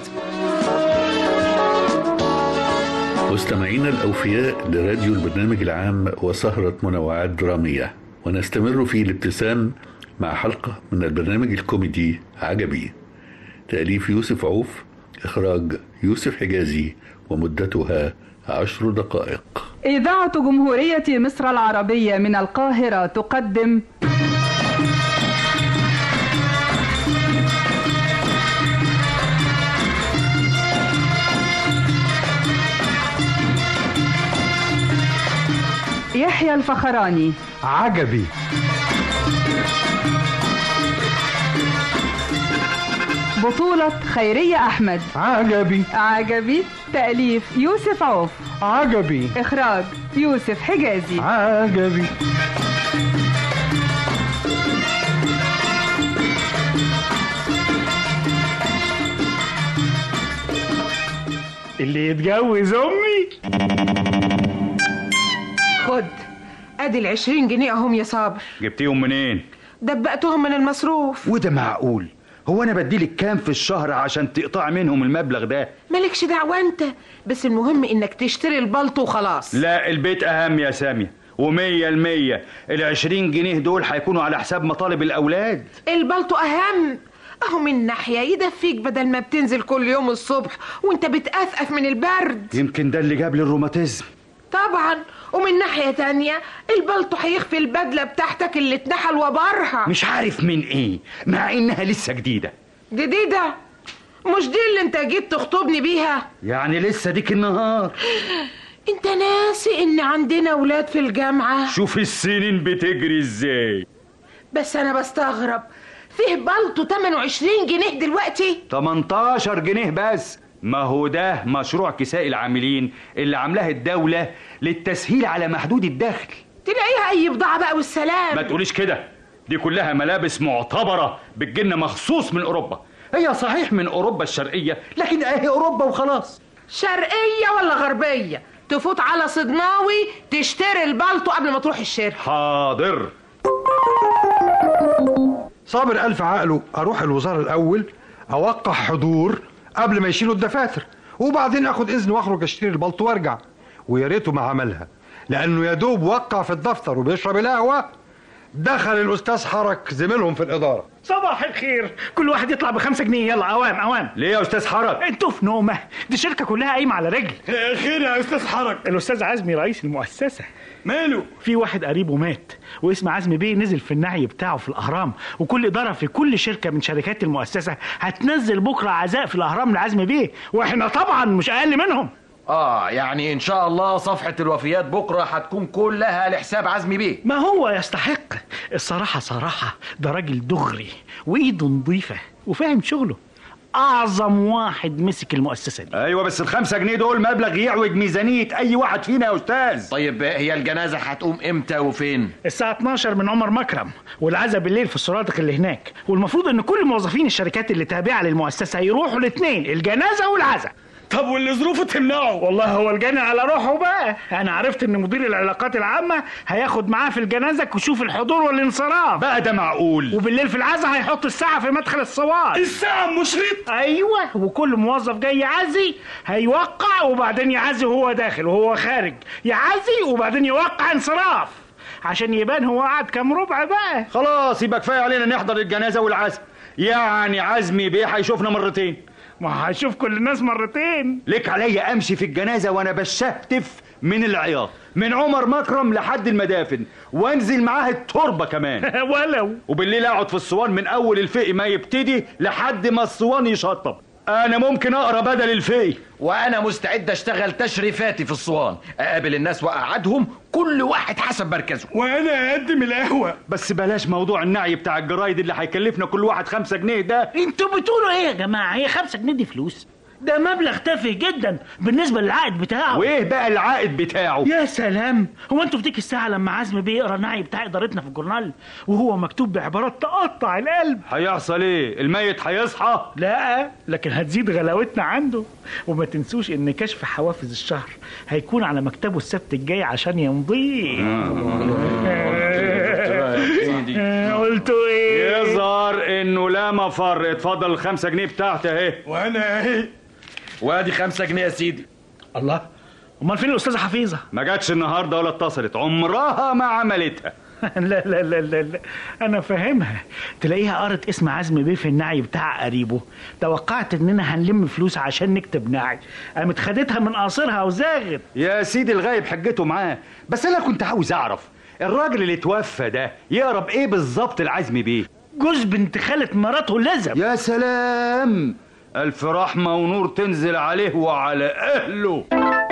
مستمعينا الأوفياء لراديو البرنامج العام وسهرة منوعات درامية ونستمر في الابتسام مع حلقة من البرنامج الكوميدي عجبي تأليف يوسف عوف إخراج يوسف حجازي ومدتها عشر دقائق إذاعة جمهورية مصر العربية من القاهرة تقدم يحيى الفخراني عجبي بطولة خيرية أحمد عجبي عجبي تأليف يوسف عوف عجبي إخراج يوسف حجازي عجبي اللي يتجوز امي خد ادي العشرين جنيه اهم يا صابر جبتيهم منين دبقتهم من المصروف وده معقول هو انا بديلك كام في الشهر عشان تقطع منهم المبلغ ده مالكش دعوة انت بس المهم انك تشتري البلطو وخلاص لا البيت اهم يا سامية ومية المية العشرين جنيه دول هيكونوا على حساب مطالب الاولاد البلطو اهم اهو من ناحية يدفيك بدل ما بتنزل كل يوم الصبح وانت بتأثأف من البرد يمكن ده اللي جاب لي الروماتيزم طبعا ومن ناحية تانية البلطو هيخفي البدلة بتاعتك اللي اتنحل وبرها مش عارف من ايه مع انها لسه جديدة جديدة مش دي اللي انت جيت تخطبني بيها يعني لسه ديك النهار انت ناسي ان عندنا ولاد في الجامعة شوف السنين بتجري ازاي بس انا بستغرب فيه بلطو 28 جنيه دلوقتي 18 جنيه بس ما هو ده مشروع كساء العاملين اللي عاملاه الدولة للتسهيل على محدود الدخل تلاقيها اي بضاعة بقى والسلام ما تقوليش كده دي كلها ملابس معتبرة بتجيلنا مخصوص من أوروبا هي صحيح من أوروبا الشرقية لكن أهي أوروبا وخلاص شرقية ولا غربية تفوت على صدناوي تشتري البلطو قبل ما تروح الشركة حاضر صابر قال في عقله اروح الوزاره الاول اوقع حضور قبل ما يشيلوا الدفاتر وبعدين اخد اذن واخرج اشتري البلطو وارجع ويا ريته ما عملها لانه يا دوب وقع في الدفتر وبيشرب القهوه دخل الاستاذ حرك زميلهم في الاداره صباح الخير كل واحد يطلع بخمسة جنيه يلا اوام اوام ليه يا استاذ حرك انتوا في نومه دي شركه كلها قايمه على رجل خير يا استاذ حرك الاستاذ عزمي رئيس المؤسسه ماله في واحد قريبه مات واسم عزمي بيه نزل في النعي بتاعه في الاهرام وكل اداره في كل شركه من شركات المؤسسه هتنزل بكره عزاء في الاهرام لعزمي بيه واحنا طبعا مش اقل منهم اه يعني ان شاء الله صفحة الوفيات بكرة هتكون كلها لحساب عزمي بيه ما هو يستحق الصراحة صراحة ده راجل دغري وإيده نظيفة وفاهم شغله أعظم واحد مسك المؤسسة دي ايوه بس الخمسة جنيه دول مبلغ يعوج ميزانية اي واحد فينا يا استاذ طيب هي الجنازة هتقوم امتى وفين الساعة 12 من عمر مكرم والعزاء بالليل في السرادق اللي هناك والمفروض ان كل موظفين الشركات اللي تابعة للمؤسسة يروحوا الاثنين الجنازة والعزاء طب واللي ظروفه تمنعه والله هو الجاني على روحه بقى انا عرفت ان مدير العلاقات العامة هياخد معاه في الجنازة كشوف الحضور والانصراف بقى ده معقول وبالليل في العزاء هيحط الساعة في مدخل الصوان الساعة مشرط ايوه وكل موظف جاي يعزي هيوقع وبعدين يعزي وهو داخل وهو خارج يعزي وبعدين يوقع انصراف عشان يبان هو قعد كام ربع بقى خلاص يبقى كفايه علينا نحضر الجنازه والعزم يعني عزمي بيه هيشوفنا مرتين ما هيشوف كل الناس مرتين ليك عليا امشي في الجنازه وانا بشهتف من العياط من عمر مكرم لحد المدافن وانزل معاه التربه كمان ولو وبالليل اقعد في الصوان من اول الفقي ما يبتدي لحد ما الصوان يشطب انا ممكن اقرا بدل الفقي وانا مستعد اشتغل تشريفاتي في الصوان اقابل الناس واقعدهم كل واحد حسب مركزه وانا اقدم القهوة بس بلاش موضوع النعي بتاع الجرايد اللي هيكلفنا كل واحد خمسة جنيه ده انتوا بتقولوا ايه يا جماعة هي خمسة جنيه دي فلوس ده مبلغ تافه جدا بالنسبة للعائد بتاعه وايه بقى العائد بتاعه يا سلام هو انتوا في ديك الساعة لما عزمي بيقرا النعي بتاع ادارتنا في الجورنال وهو مكتوب بعبارات تقطع القلب هيحصل ايه الميت هيصحى لا لكن هتزيد غلاوتنا عنده وما تنسوش ان كشف حوافز الشهر هيكون على مكتبه السبت الجاي عشان يمضيه قلتوا ايه يظهر انه لا مفر اتفضل الخمسة جنيه بتاعتي اهي وانا اهي وادي خمسة جنيه يا سيدي الله امال فين الاستاذه حفيظه ما جاتش النهارده ولا اتصلت عمرها ما عملتها لا لا لا لا, لا. انا فاهمها تلاقيها قرت اسم عزمي بيه في النعي بتاع قريبه توقعت اننا هنلم فلوس عشان نكتب نعي قامت خدتها من قاصرها وزاغت يا سيدي الغايب حجته معاه بس انا كنت عاوز اعرف الراجل اللي توفى ده يقرب ايه بالظبط العزمي بيه جوز بنت خالة مراته لزم يا سلام الف رحمه ونور تنزل عليه وعلى اهله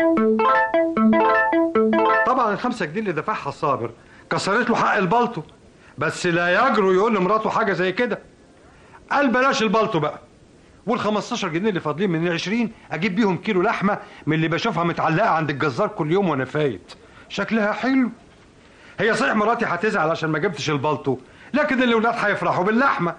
طبعا الخمسة جنيه اللي دفعها صابر كسرت له حق البلطو بس لا يجرؤ يقول لمراته حاجة زي كده قال بلاش البلطو بقى وال 15 جنيه اللي فاضلين من ال 20 اجيب بيهم كيلو لحمه من اللي بشوفها متعلقه عند الجزار كل يوم وانا فايت شكلها حلو هي صحيح مراتي هتزعل عشان ما جبتش البلطو لكن الاولاد هيفرحوا باللحمه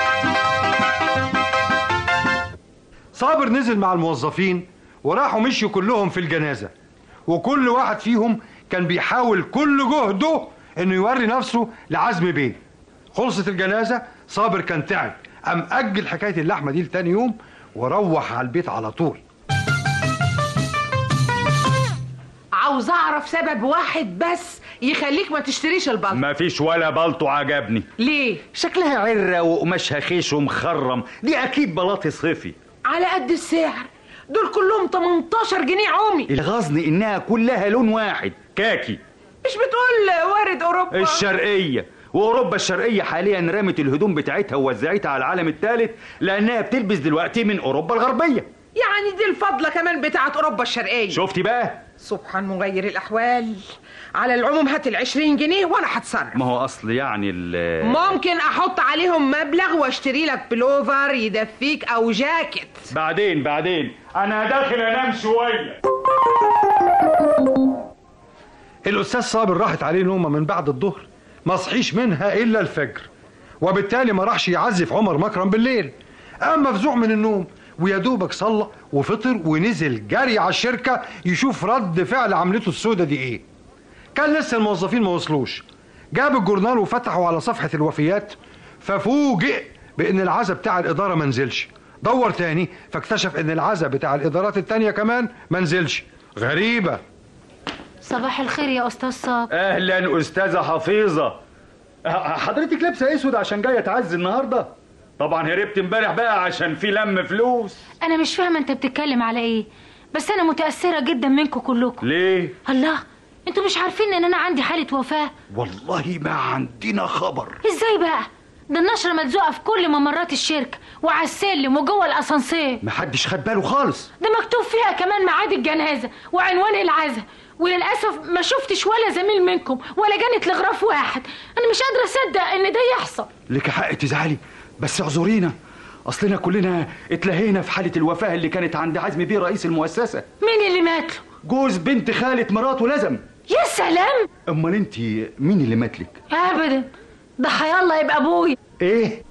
صابر نزل مع الموظفين وراحوا مشيوا كلهم في الجنازه وكل واحد فيهم كان بيحاول كل جهده انه يوري نفسه لعزم بيه خلصت الجنازه صابر كان تعب قام اجل حكايه اللحمه دي لتاني يوم وروح على البيت على طول عاوز اعرف سبب واحد بس يخليك ما تشتريش البلطو ما فيش ولا بلطو عجبني ليه شكلها عرة وقماشها خيش ومخرم دي اكيد بلاطي صيفي على قد السعر دول كلهم 18 جنيه عمي الغزن انها كلها لون واحد كاكي مش بتقول وارد اوروبا الشرقية واوروبا الشرقية حاليا رمت الهدوم بتاعتها ووزعتها على العالم الثالث لانها بتلبس دلوقتي من اوروبا الغربية يعني دي الفضلة كمان بتاعت اوروبا الشرقية شفتي بقى سبحان مغير الاحوال على العموم هات العشرين جنيه وانا هتصرف ما هو اصل يعني ال ممكن احط عليهم مبلغ واشتري لك بلوفر يدفيك او جاكيت بعدين بعدين انا داخل انام شويه الاستاذ صابر راحت عليه نومه من بعد الظهر ما صحيش منها الا الفجر وبالتالي ما راحش يعزف عمر مكرم بالليل قام مفزوع من النوم ويا دوبك صلى وفطر ونزل جري على الشركه يشوف رد فعل عملته السودة دي ايه كان لسه الموظفين ما وصلوش جاب الجورنال وفتحوا على صفحه الوفيات ففوجئ بان العزا بتاع الاداره ما نزلش دور تاني فاكتشف ان العزا بتاع الادارات التانية كمان ما نزلش غريبه صباح الخير يا استاذ صاب اهلا استاذه حفيظه ح- حضرتك لابسه اسود عشان جايه تعزي النهارده طبعا هربت امبارح بقى عشان في لم فلوس انا مش فاهمه انت بتتكلم على ايه بس انا متاثره جدا منكم كلكم ليه الله انتوا مش عارفين ان انا عندي حاله وفاه والله ما عندنا خبر ازاي بقى ده النشره ملزوقه في كل ممرات الشركه وعلى السلم وجوه الاسانسير محدش خد باله خالص ده مكتوب فيها كمان ميعاد الجنازه وعنوان العزا وللاسف ما شفتش ولا زميل منكم ولا جنت لغراف واحد انا مش قادره اصدق ان ده يحصل لك حق تزعلي بس اعذرينا اصلنا كلنا اتلهينا في حاله الوفاه اللي كانت عند عزمي بيه رئيس المؤسسه مين اللي مات له جوز بنت خالة مراته لزم يا سلام امال انت مين اللي مات لك ابدا ده حيالله يبقى ابوي ايه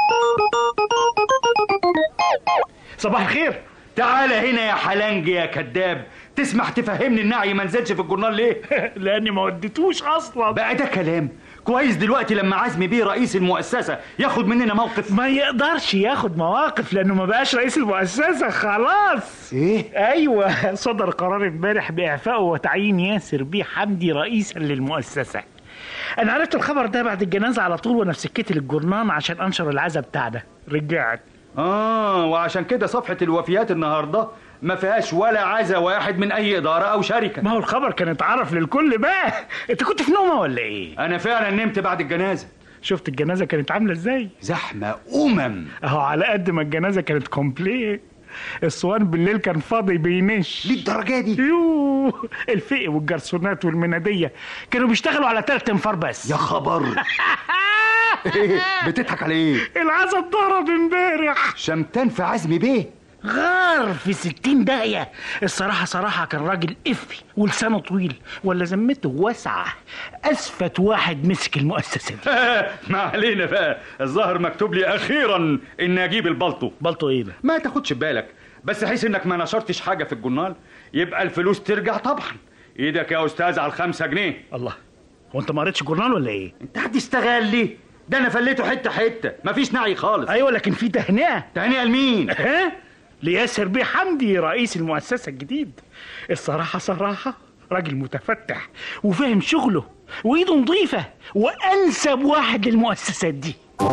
صباح الخير تعالى هنا يا حلنجي يا كذاب تسمح تفهمني النعي ما نزلش في الجورنال ليه لاني ما وديتوش اصلا بقى ده كلام كويس دلوقتي لما عزمي بيه رئيس المؤسسه ياخد مننا موقف ما يقدرش ياخد مواقف لانه ما بقاش رئيس المؤسسه خلاص ايه ايوه صدر قرار امبارح باعفائه وتعيين ياسر بيه حمدي رئيسا للمؤسسه انا عرفت الخبر ده بعد الجنازه على طول وانا في سكتي للجورنان عشان انشر العزا بتاعنا رجعت اه وعشان كده صفحه الوفيات النهارده ما فيهاش ولا عزا واحد من اي اداره او شركه ما هو الخبر كان اتعرف للكل بقى انت كنت في نومه ولا ايه انا فعلا نمت بعد الجنازه شفت الجنازه كانت عامله ازاي زحمه امم اهو على قد ما الجنازه كانت كومبليت الصوان بالليل كان فاضي بينش للدرجه دي يوه الفقي والجرسونات والمناديه كانوا بيشتغلوا على تلات انفار بس يا خبر إيه؟ بتضحك على ايه العزا اتضرب امبارح شمتان في عزمي بيه غار في ستين داهية الصراحة صراحة كان راجل قفي ولسانه طويل ولا ذمته واسعة أسفت واحد مسك المؤسسة دي ما علينا بقى الظاهر مكتوب لي اخيرا اني اجيب البلطو بلطو ايه ده ما تاخدش بالك بس حيث انك ما نشرتش حاجه في الجورنال يبقى الفلوس ترجع طبعا ايدك يا استاذ على الخمسة جنيه الله هو انت ما قريتش الجورنال ولا ايه انت هتشتغل ليه ده انا فليته حته حته مفيش نعي خالص ايوه لكن في تهنئة تهنئه لمين ها لياسر بيه حمدي رئيس المؤسسة الجديد الصراحة صراحة راجل متفتح وفاهم شغله وايده نظيفة وانسب واحد للمؤسسات دي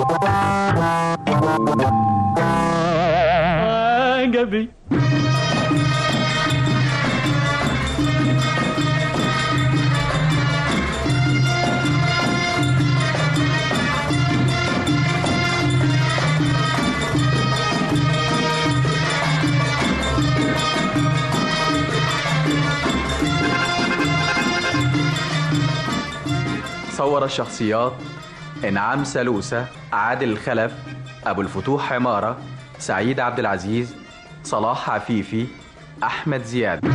عجبي صور الشخصيات إنعام سلوسة عادل الخلف أبو الفتوح عمارة سعيد عبد العزيز صلاح عفيفي أحمد زياد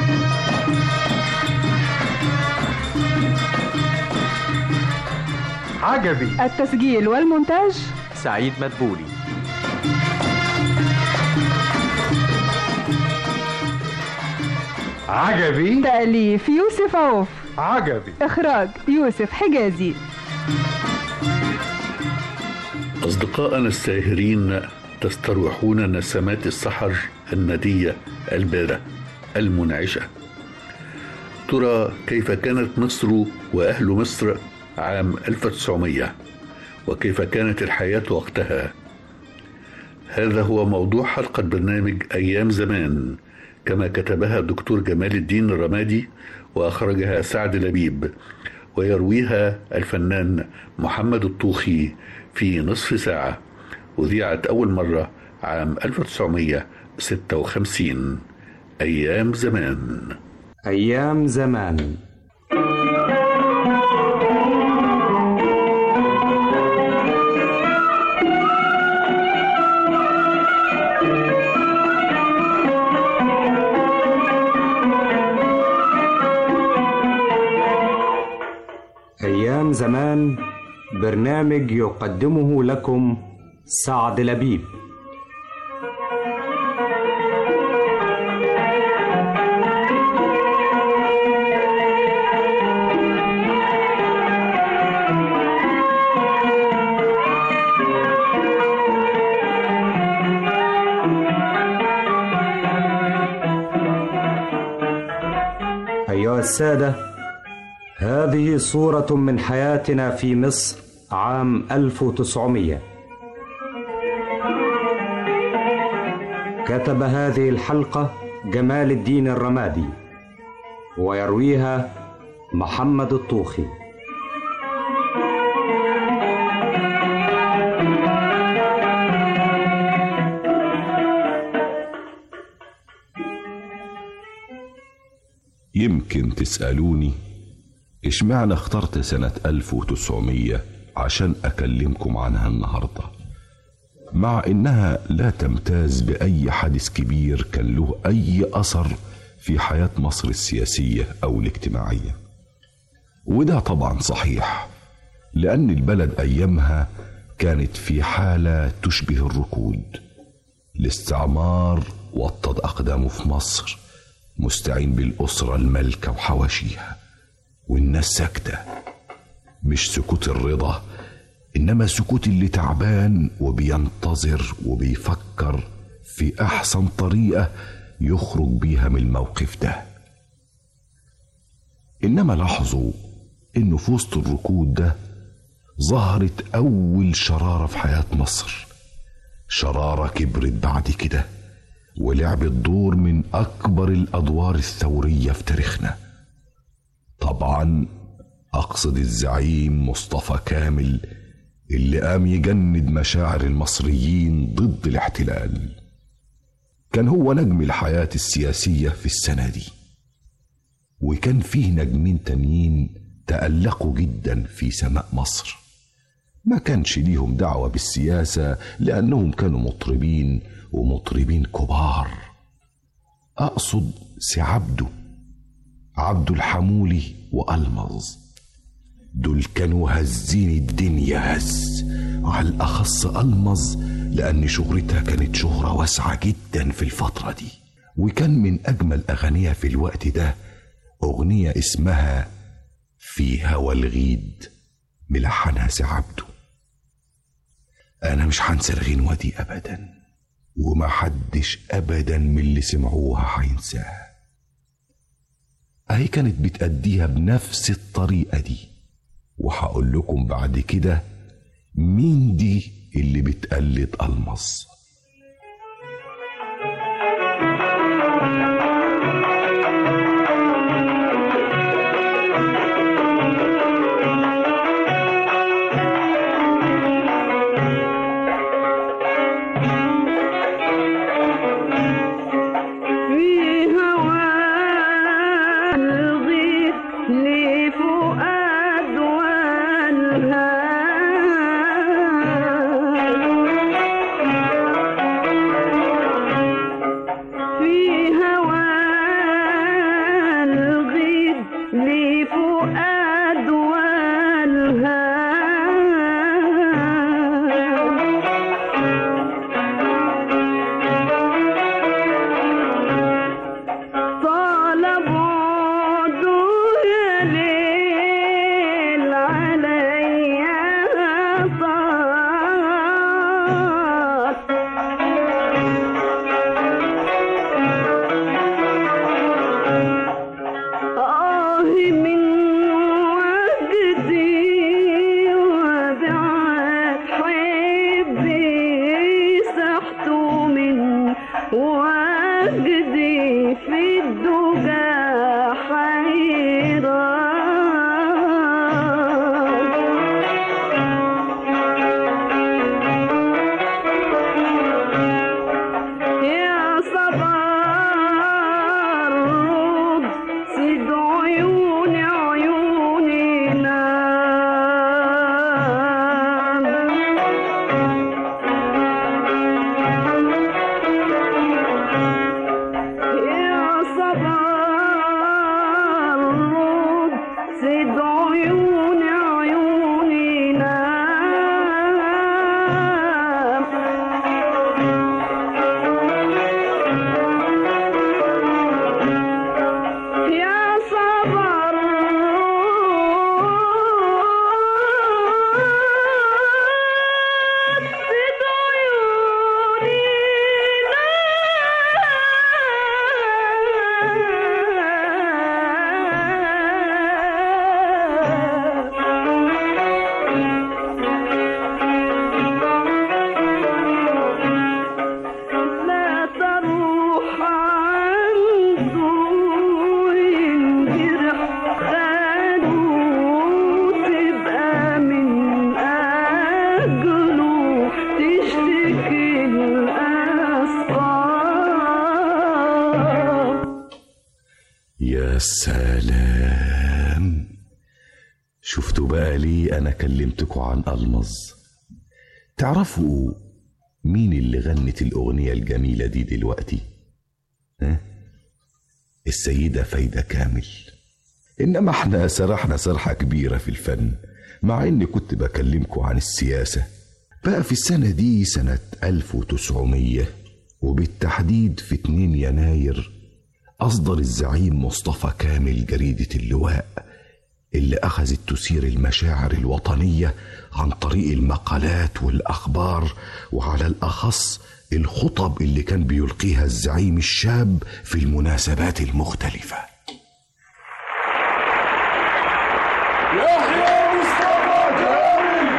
عجبي التسجيل والمونتاج سعيد مدبولي عجبي تأليف يوسف عوف عجبي إخراج يوسف حجازي أصدقائنا الساهرين تستروحون نسمات السحر الندية الباردة المنعشة ترى كيف كانت مصر وأهل مصر عام 1900 وكيف كانت الحياة وقتها هذا هو موضوع حلقة برنامج أيام زمان كما كتبها الدكتور جمال الدين الرمادي وأخرجها سعد لبيب ويرويها الفنان محمد الطوخي في نصف ساعة أذيعت أول مرة عام 1956 أيام زمان أيام زمان أيام زمان برنامج يقدمه لكم سعد لبيب أيها السادة هذه صورة من حياتنا في مصر عام 1900 كتب هذه الحلقة جمال الدين الرمادي ويرويها محمد الطوخي يمكن تسألوني اشمعنى اخترت سنة 1900 عشان أكلمكم عنها النهاردة مع إنها لا تمتاز بأي حدث كبير كان له أي أثر في حياة مصر السياسية أو الاجتماعية وده طبعا صحيح لأن البلد أيامها كانت في حالة تشبه الركود الاستعمار وطد أقدامه في مصر مستعين بالأسرة الملكة وحواشيها والناس ساكتة مش سكوت الرضا إنما سكوت اللي تعبان وبينتظر وبيفكر في أحسن طريقة يخرج بيها من الموقف ده إنما لاحظوا إنه في وسط الركود ده ظهرت أول شرارة في حياة مصر شرارة كبرت بعد كده ولعبت دور من أكبر الأدوار الثورية في تاريخنا طبعا أقصد الزعيم مصطفى كامل اللي قام يجند مشاعر المصريين ضد الاحتلال كان هو نجم الحياة السياسية في السنة دي وكان فيه نجمين تانيين تألقوا جدا في سماء مصر ما كانش ليهم دعوة بالسياسة لأنهم كانوا مطربين ومطربين كبار أقصد سي عبده عبد الحمولي وألمظ دول كانوا هزين الدنيا هز على الأخص ألمظ لأن شهرتها كانت شهرة واسعة جدا في الفترة دي وكان من أجمل أغانيها في الوقت ده أغنية اسمها في هوى الغيد ملحنها سي عبده أنا مش هنسى الغنوة دي أبدا وما حدش أبدا من اللي سمعوها هينساها أهي كانت بتأديها بنفس الطريقة دي وهقول لكم بعد كده مين دي اللي بتقلد ألمص في هوى الغيث لفؤاد والهام في هوى الغيث لفؤاد والهام طال بعده يا ليل عليا طال آه من وجدي وبعد حبي سحت من وجدي في الدجى حيران يا صبار رد سد عيوني عيوني نام يا صبار سلام شفتوا بقى ليه انا كلمتكوا عن المظ تعرفوا مين اللي غنت الاغنيه الجميله دي دلوقتي ها السيده فايده كامل انما احنا سرحنا سرحه كبيره في الفن مع اني كنت بكلمكوا عن السياسه بقى في السنه دي سنه 1900 وبالتحديد في 2 يناير أصدر الزعيم مصطفى كامل جريدة اللواء اللي أخذت تثير المشاعر الوطنية عن طريق المقالات والأخبار وعلى الأخص الخطب اللي كان بيلقيها الزعيم الشاب في المناسبات المختلفة يحيى مصطفى كامل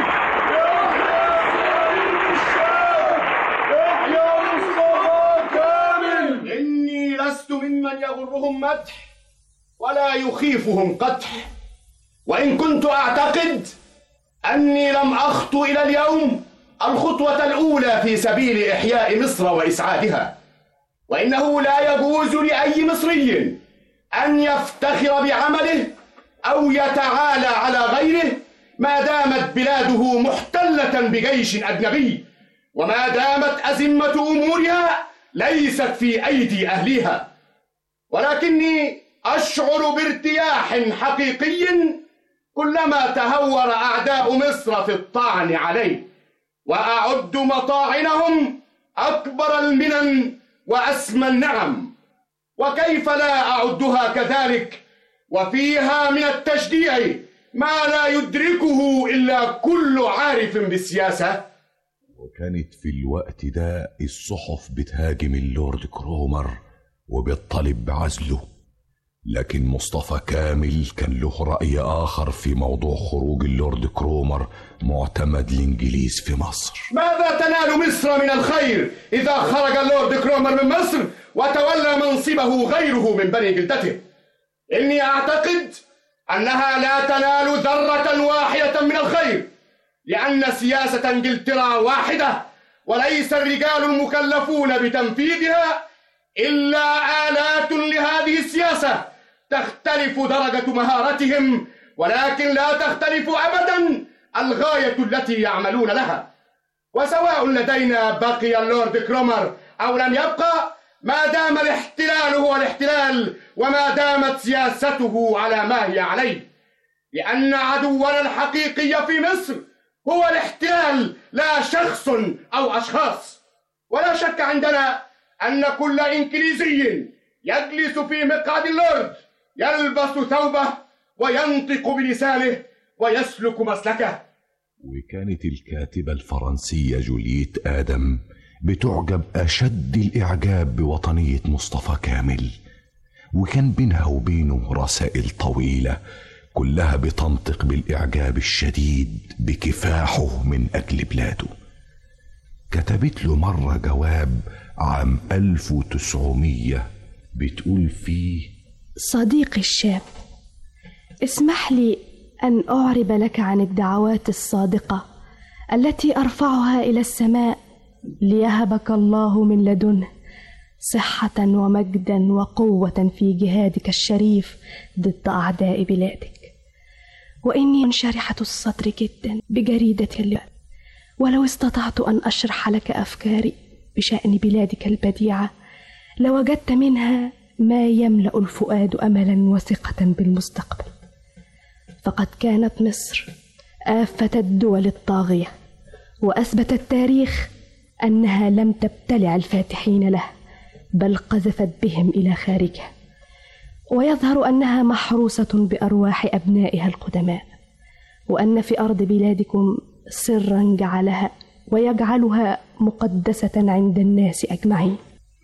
يحيى مصطفى كامل إني لست ممن يغرهم مدح ولا يخيفهم قدح وإن كنت أعتقد أني لم أخطو إلى اليوم الخطوة الأولى في سبيل إحياء مصر وإسعادها وإنه لا يجوز لأي مصري أن يفتخر بعمله أو يتعالى على غيره ما دامت بلاده محتلة بجيش أجنبي وما دامت أزمة أمورها ليست في أيدي أهليها ولكني أشعر بارتياح حقيقي كلما تهور أعداء مصر في الطعن عليه وأعد مطاعنهم أكبر المنن وأسمى النعم وكيف لا أعدها كذلك وفيها من التشجيع ما لا يدركه إلا كل عارف بالسياسة وكانت في الوقت ده الصحف بتهاجم اللورد كرومر وبتطالب بعزله لكن مصطفى كامل كان له رأي آخر في موضوع خروج اللورد كرومر معتمد الإنجليز في مصر ماذا تنال مصر من الخير إذا خرج اللورد كرومر من مصر وتولى منصبه غيره من بني جلدته إني أعتقد أنها لا تنال ذرة واحدة من الخير لأن سياسة إنجلترا واحدة وليس الرجال المكلفون بتنفيذها إلا آلات لهذه السياسة تختلف درجة مهارتهم ولكن لا تختلف أبدا الغاية التي يعملون لها وسواء لدينا بقي اللورد كرومر أو لم يبقى ما دام الاحتلال هو الاحتلال وما دامت سياسته على ما هي عليه لأن عدونا الحقيقي في مصر هو الاحتلال لا شخص أو أشخاص ولا شك عندنا أن كل إنجليزي يجلس في مقعد اللورد يلبس ثوبه وينطق بلسانه ويسلك مسلكه وكانت الكاتبة الفرنسية جولييت آدم بتعجب أشد الإعجاب بوطنية مصطفى كامل وكان بينها وبينه رسائل طويلة كلها بتنطق بالإعجاب الشديد بكفاحه من أجل بلاده كتبت له مرة جواب عام 1900 بتقول فيه صديقي الشاب اسمح لي ان اعرب لك عن الدعوات الصادقه التي ارفعها الى السماء ليهبك الله من لدنه صحه ومجدا وقوه في جهادك الشريف ضد اعداء بلادك واني منشرحه الصدر جدا بجريده اللواء ولو استطعت ان اشرح لك افكاري بشان بلادك البديعه لوجدت منها ما يملا الفؤاد املا وثقه بالمستقبل فقد كانت مصر افه الدول الطاغيه واثبت التاريخ انها لم تبتلع الفاتحين له بل قذفت بهم الى خارجه ويظهر انها محروسه بارواح ابنائها القدماء وان في ارض بلادكم سرا جعلها ويجعلها مقدسه عند الناس اجمعين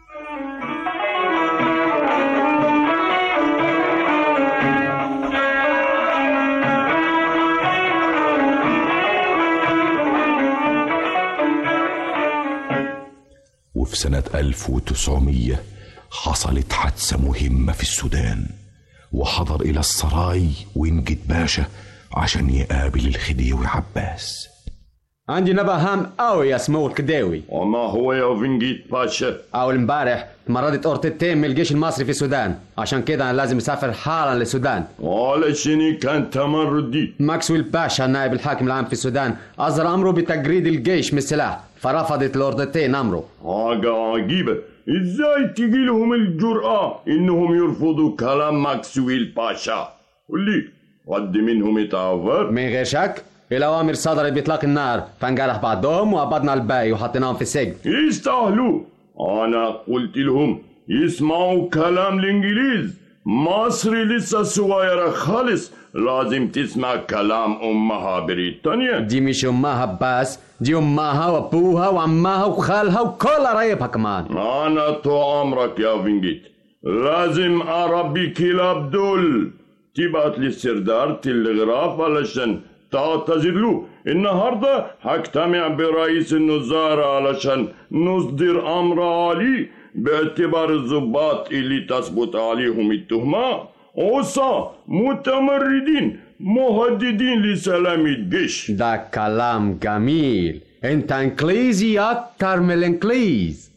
وفي سنة 1900 حصلت حادثة مهمة في السودان وحضر إلى السراي وينجد باشا عشان يقابل الخديوي عباس عندي نبأ هام قوي يا سمو الكداوي وما هو يا فنجيت باشا أول امبارح تمردت أورتتين من الجيش المصري في السودان عشان كده أنا لازم أسافر حالا للسودان علشان كان تمردي ماكسويل باشا نائب الحاكم العام في السودان أصدر أمره بتجريد الجيش من السلاح فرفضت الأوردتين أمره حاجة عجيبة ازاي تجي لهم الجرأة انهم يرفضوا كلام ماكسويل باشا قول لي حد منهم اتعور من غير شك الأوامر صدرت بإطلاق النار فانجرح بعضهم وقبضنا الباقي وحطيناهم في السجن يستاهلوا انا قلت لهم يسمعوا كلام الانجليز مصر لسه صغيرة خالص لازم تسمع كلام امها بريطانيا دي مش أمها بس دي أمها وأبوها وعمها وخالها وكل قرايبها كمان انا تو امرك يا فينجيت لازم اربي كلاب دول تبعت لي سردار تلغراف علشان تعتذر له النهارده هجتمع برئيس الوزارة علشان نصدر امر عالي باعتبار الضباط اللي تثبت عليهم التهمة عصا متمردين مهددين لسلامة الجيش ده كلام جميل انت انجليزي اكتر من الانجليز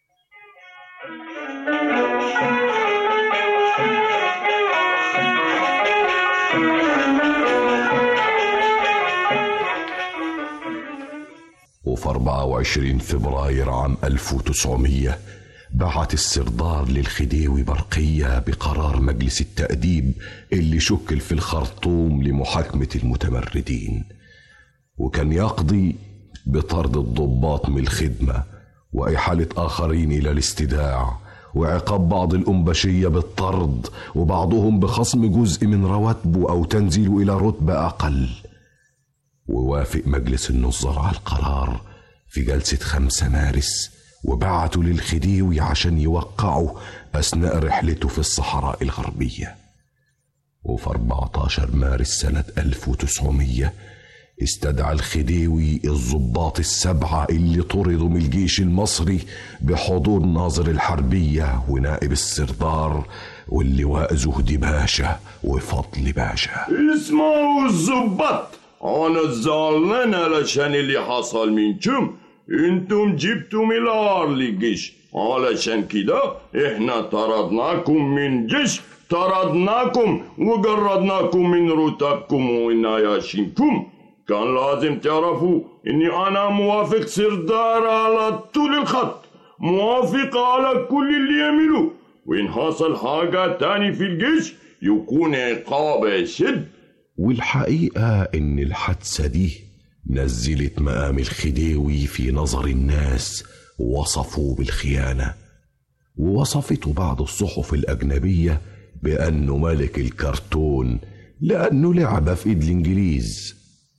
وفي 24 فبراير عام 1900 بعت السردار للخديوي برقية بقرار مجلس التأديب اللي شكل في الخرطوم لمحاكمة المتمردين وكان يقضي بطرد الضباط من الخدمة وإحالة آخرين إلى الاستداع وعقاب بعض الأنبشية بالطرد وبعضهم بخصم جزء من رواتبه أو تنزيله إلى رتبة أقل ووافق مجلس النظار على القرار في جلسة 5 مارس وبعتوا للخديوي عشان يوقعوا أثناء رحلته في الصحراء الغربية وفي 14 مارس سنة 1900 استدعى الخديوي الضباط السبعة اللي طردوا من الجيش المصري بحضور ناظر الحربية ونائب السردار واللواء زهدي باشا وفضل باشا اسمعوا الظباط انا زعلان علشان اللي حصل منكم انتم جبتم العار للجيش علشان كده احنا طردناكم من جيش طردناكم وجردناكم من رتبكم ونياشنكم كان لازم تعرفوا اني انا موافق سردار على طول الخط موافق على كل اللي يعملوه وان حصل حاجة تاني في الجيش يكون عقاب شد والحقيقة إن الحادثة دي نزلت مقام الخديوي في نظر الناس ووصفوه بالخيانة ووصفته بعض الصحف الأجنبية بأنه ملك الكرتون لأنه لعب في إيد الإنجليز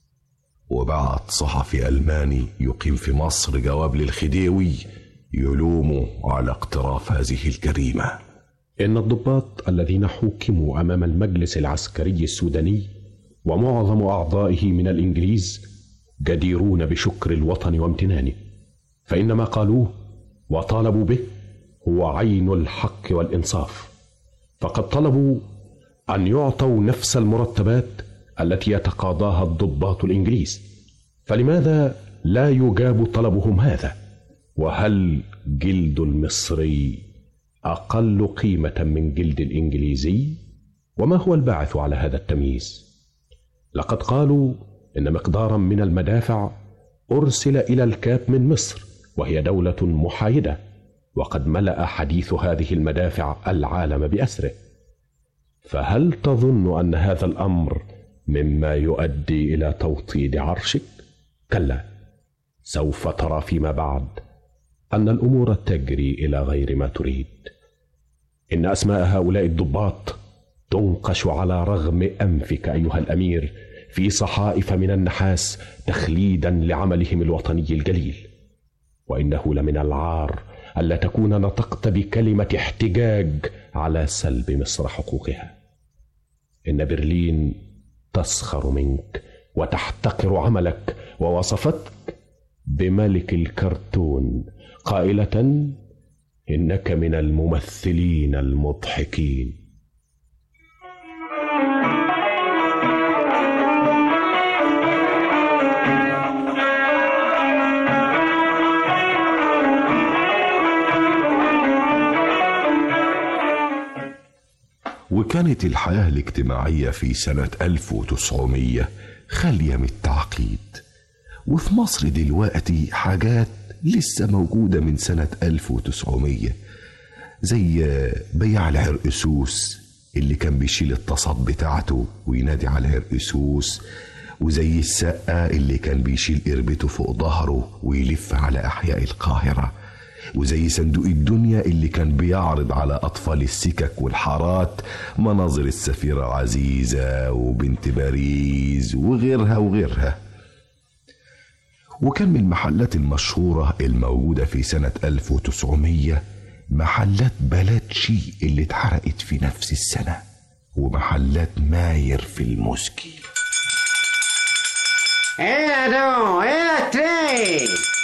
وبعت صحفي ألماني يقيم في مصر جواب للخديوي يلومه على اقتراف هذه الجريمه إن الضباط الذين حوكموا أمام المجلس العسكري السوداني ومعظم أعضائه من الإنجليز جديرون بشكر الوطن وامتنانه فإن ما قالوه وطالبوا به هو عين الحق والإنصاف فقد طلبوا أن يعطوا نفس المرتبات التي يتقاضاها الضباط الإنجليز فلماذا لا يجاب طلبهم هذا وهل جلد المصري اقل قيمه من جلد الانجليزي وما هو الباعث على هذا التمييز لقد قالوا ان مقدارا من المدافع ارسل الى الكاب من مصر وهي دوله محايده وقد ملا حديث هذه المدافع العالم باسره فهل تظن ان هذا الامر مما يؤدي الى توطيد عرشك كلا سوف ترى فيما بعد ان الامور تجري الى غير ما تريد ان اسماء هؤلاء الضباط تنقش على رغم انفك ايها الامير في صحائف من النحاس تخليدا لعملهم الوطني الجليل وانه لمن العار الا تكون نطقت بكلمه احتجاج على سلب مصر حقوقها ان برلين تسخر منك وتحتقر عملك ووصفتك بملك الكرتون قائله انك من الممثلين المضحكين وكانت الحياة الاجتماعية في سنة 1900 خالية من التعقيد وفي مصر دلوقتي حاجات لسه موجودة من سنة 1900 زي بياع العرقسوس اللي كان بيشيل التصاد بتاعته وينادي على العرقسوس وزي السقا اللي كان بيشيل قربته فوق ظهره ويلف على أحياء القاهرة وزي صندوق الدنيا اللي كان بيعرض على أطفال السكك والحارات مناظر السفيرة عزيزة وبنت باريس وغيرها وغيرها وكان من المحلات المشهورة الموجودة في سنة 1900 محلات بلاتشي اللي اتحرقت في نفس السنة ومحلات ماير في الموسكي ايه يا دو ايه يا تري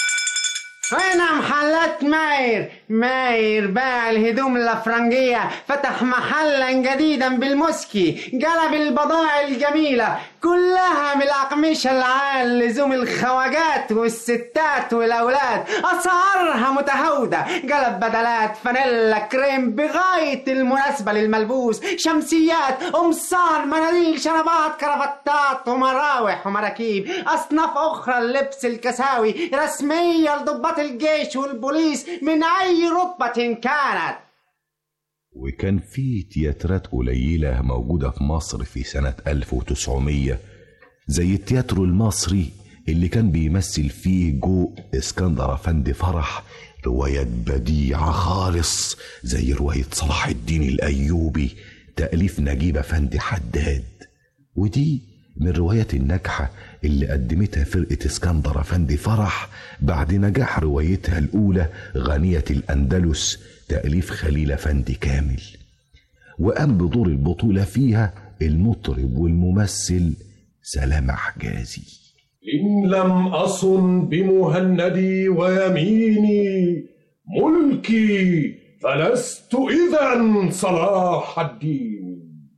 وين محلات ماير ماير باع الهدوم الافرنجية فتح محلا جديدا بالموسكي جلب البضائع الجميلة كلها من الأقمشة العال لزوم الخواجات والستات والأولاد أسعارها متهاودة جلب بدلات فانيلا كريم بغاية المناسبة للملبوس شمسيات قمصان مناديل شرابات كرافتات ومراوح ومراكيب أصناف أخرى اللبس الكساوي رسمية لضباط الجيش والبوليس من أي رتبة كانت وكان في تياترات قليلة موجودة في مصر في سنة 1900 زي التياترو المصري اللي كان بيمثل فيه جو اسكندر أفندي فرح روايات بديعة خالص زي رواية صلاح الدين الأيوبي تأليف نجيب أفندي حداد ودي من الروايات الناجحة اللي قدمتها فرقة اسكندر أفندي فرح بعد نجاح روايتها الأولى غنية الأندلس تأليف خليل أفندي كامل وقام بدور البطولة فيها المطرب والممثل سلام حجازي إن لم أصن بمهندي ويميني ملكي فلست إذا صلاح الدين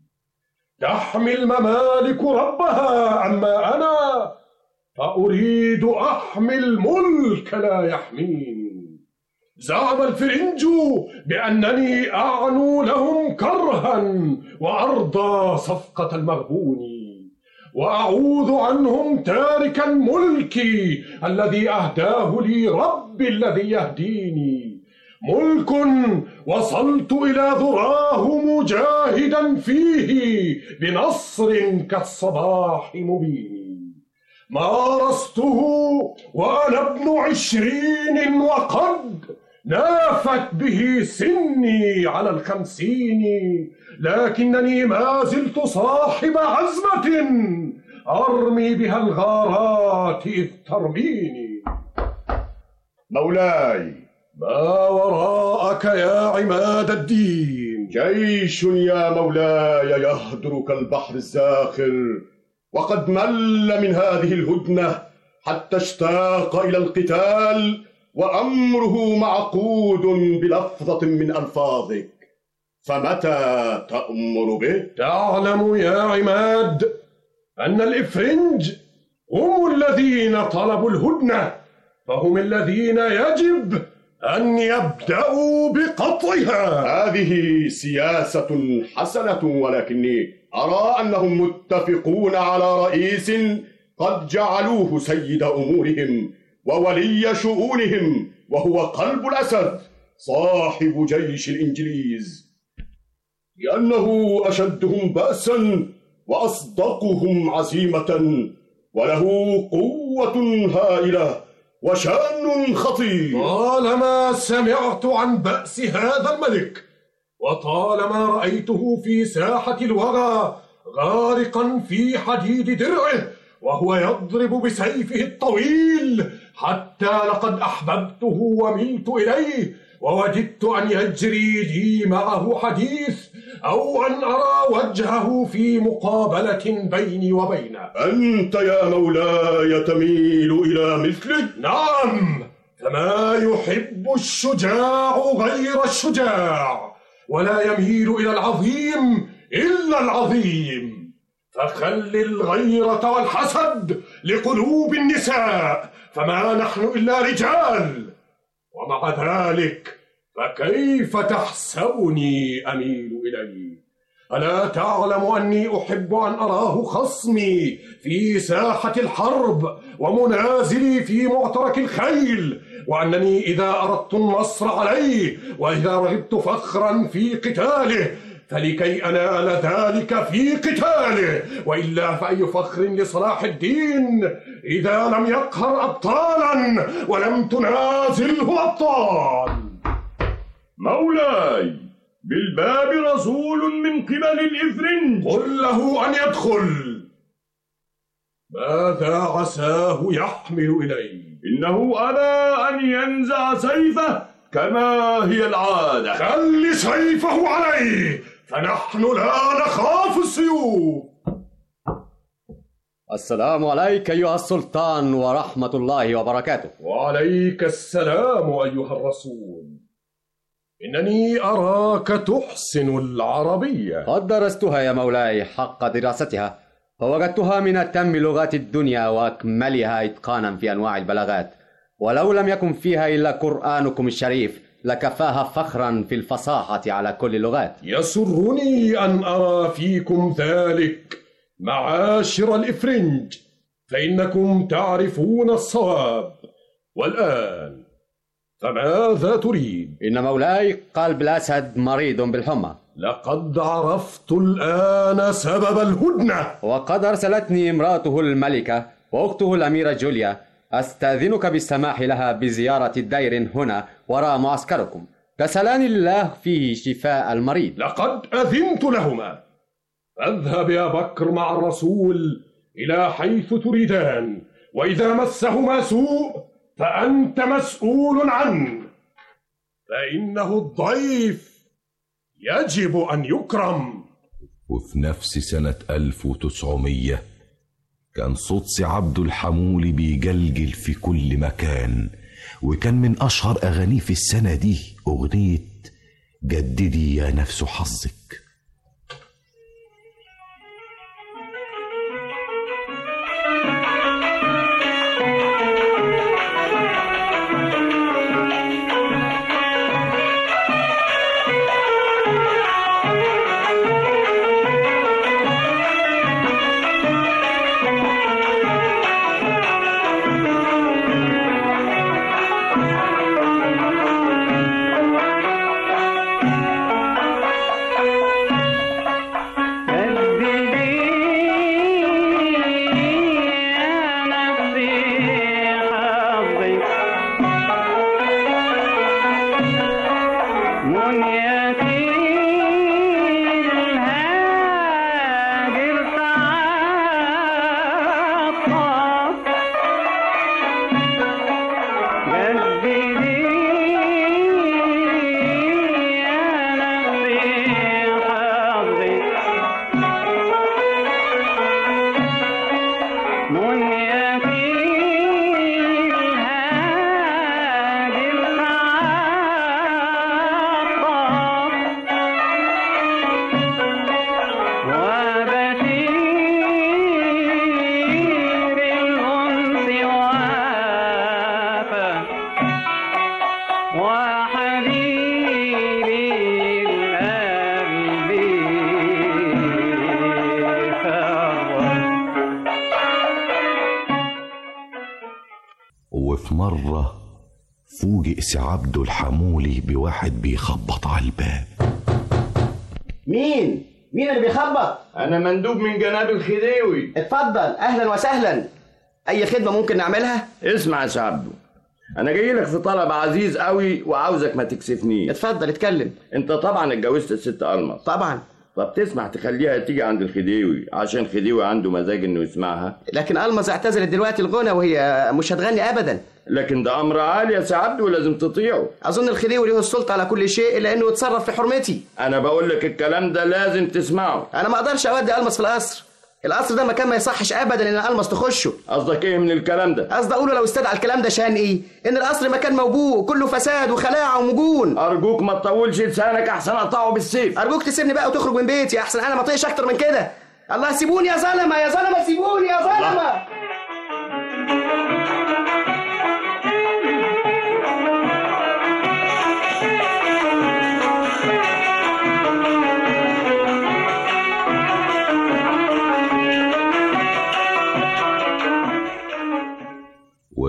تحمي الممالك ربها أما أنا فأريد أحمي الملك لا يحميني زعم الفرنج بأنني أعنو لهم كرها وأرضى صفقة المغبون وأعوذ عنهم تاركا ملكي الذي أهداه لي ربي الذي يهديني ملك وصلت إلى ذراه مجاهدا فيه بنصر كالصباح مبين مارسته وأنا ابن عشرين وقد نافت به سني على الخمسين لكنني ما زلت صاحب عزمة أرمي بها الغارات إذ ترميني مولاي ما وراءك يا عماد الدين جيش يا مولاي يهدر كالبحر الزاخر وقد مل من هذه الهدنة حتى اشتاق إلى القتال وأمره معقود بلفظة من ألفاظك فمتى تأمر به؟ تعلم يا عماد أن الإفرنج هم الذين طلبوا الهدنة فهم الذين يجب أن يبدأوا بقطعها هذه سياسة حسنة ولكني أرى أنهم متفقون على رئيس قد جعلوه سيد أمورهم وولي شؤونهم وهو قلب الأسد صاحب جيش الإنجليز لأنه أشدهم بأسا وأصدقهم عزيمة وله قوة هائلة وشأن خطير طالما سمعت عن بأس هذا الملك وطالما رأيته في ساحة الوغى غارقا في حديد درعه وهو يضرب بسيفه الطويل حتى لقد أحببته وملت إليه ووددت أن يجري لي معه حديث أو أن أرى وجهه في مقابلة بيني وبينه أنت يا مولاي تميل إلى مثله؟ نعم فما يحب الشجاع غير الشجاع ولا يميل إلى العظيم إلا العظيم فخل الغيرة والحسد لقلوب النساء فما نحن إلا رجال ومع ذلك فكيف تحسبني أميل إليه ألا تعلم أني أحب أن أراه خصمي في ساحة الحرب ومنازلي في معترك الخيل وأنني إذا أردت النصر عليه وإذا رغبت فخرا في قتاله فلكي أنال ذلك في قتاله وإلا فأي فخر لصلاح الدين إذا لم يقهر أبطالا ولم تنازله أبطال مولاي بالباب رسول من قبل الإفرنج قل له أن يدخل ماذا عساه يحمل إليه إنه أبى أن ينزع سيفه كما هي العادة خل سيفه عليه فنحن لا نخاف السيوف السلام عليك أيها السلطان ورحمة الله وبركاته وعليك السلام أيها الرسول إنني أراك تحسن العربية قد درستها يا مولاي حق دراستها فوجدتها من أتم لغات الدنيا وأكملها إتقانا في أنواع البلاغات ولو لم يكن فيها إلا قرآنكم الشريف لكفاها فخرا في الفصاحة على كل اللغات يسرني أن أرى فيكم ذلك معاشر الإفرنج فإنكم تعرفون الصواب والآن فماذا تريد؟ إن مولاي قلب الأسد مريض بالحمى لقد عرفت الآن سبب الهدنة وقد أرسلتني امرأته الملكة وأخته الأميرة جوليا أستأذنك بالسماح لها بزيارة الدير هنا وراء معسكركم كسلان الله فيه شفاء المريض لقد أذنت لهما اذهب يا بكر مع الرسول إلى حيث تريدان وإذا مسهما سوء فأنت مسؤول عنه فإنه الضيف يجب أن يكرم وفي نفس سنة 1900 كان صوت سي عبد الحمولي بيجلجل في كل مكان وكان من أشهر أغانيه في السنة دي أغنية جددي يا نفس حظك وفي مرة فوجئ سي عبده الحمولي بواحد بيخبط على الباب مين؟ مين اللي بيخبط؟ أنا مندوب من جناب الخديوي اتفضل أهلا وسهلا أي خدمة ممكن نعملها؟ اسمع يا سي عبده أنا جاي لك في طلب عزيز قوي وعاوزك ما تكسفنيش اتفضل اتكلم أنت طبعا اتجوزت الست ألمس طبعا طب تسمح تخليها تيجي عند الخديوي عشان خديوي عنده مزاج انه يسمعها لكن ألمز اعتزلت دلوقتي الغنى وهي مش هتغني أبدا لكن ده امر عالي يا سي عبده ولازم تطيعه أظن الخديوي له السلطة على كل شيء إلا إنه يتصرف في حرمتي انا بقول لك الكلام ده لازم تسمعه أنا ما أقدرش أودي ألمز في القصر القصر ده مكان ما يصحش ابدا ان المس تخشه قصدك ايه من الكلام ده قصدي اقوله لو استدعى الكلام ده شان ايه ان القصر مكان موبوء كله فساد وخلاعه ومجون ارجوك ما تطولش لسانك احسن اقطعه بالسيف ارجوك تسيبني بقى وتخرج من بيتي احسن انا ما اطيقش اكتر من كده الله سيبوني يا ظلمه يا ظلمه سيبوني يا ظلمه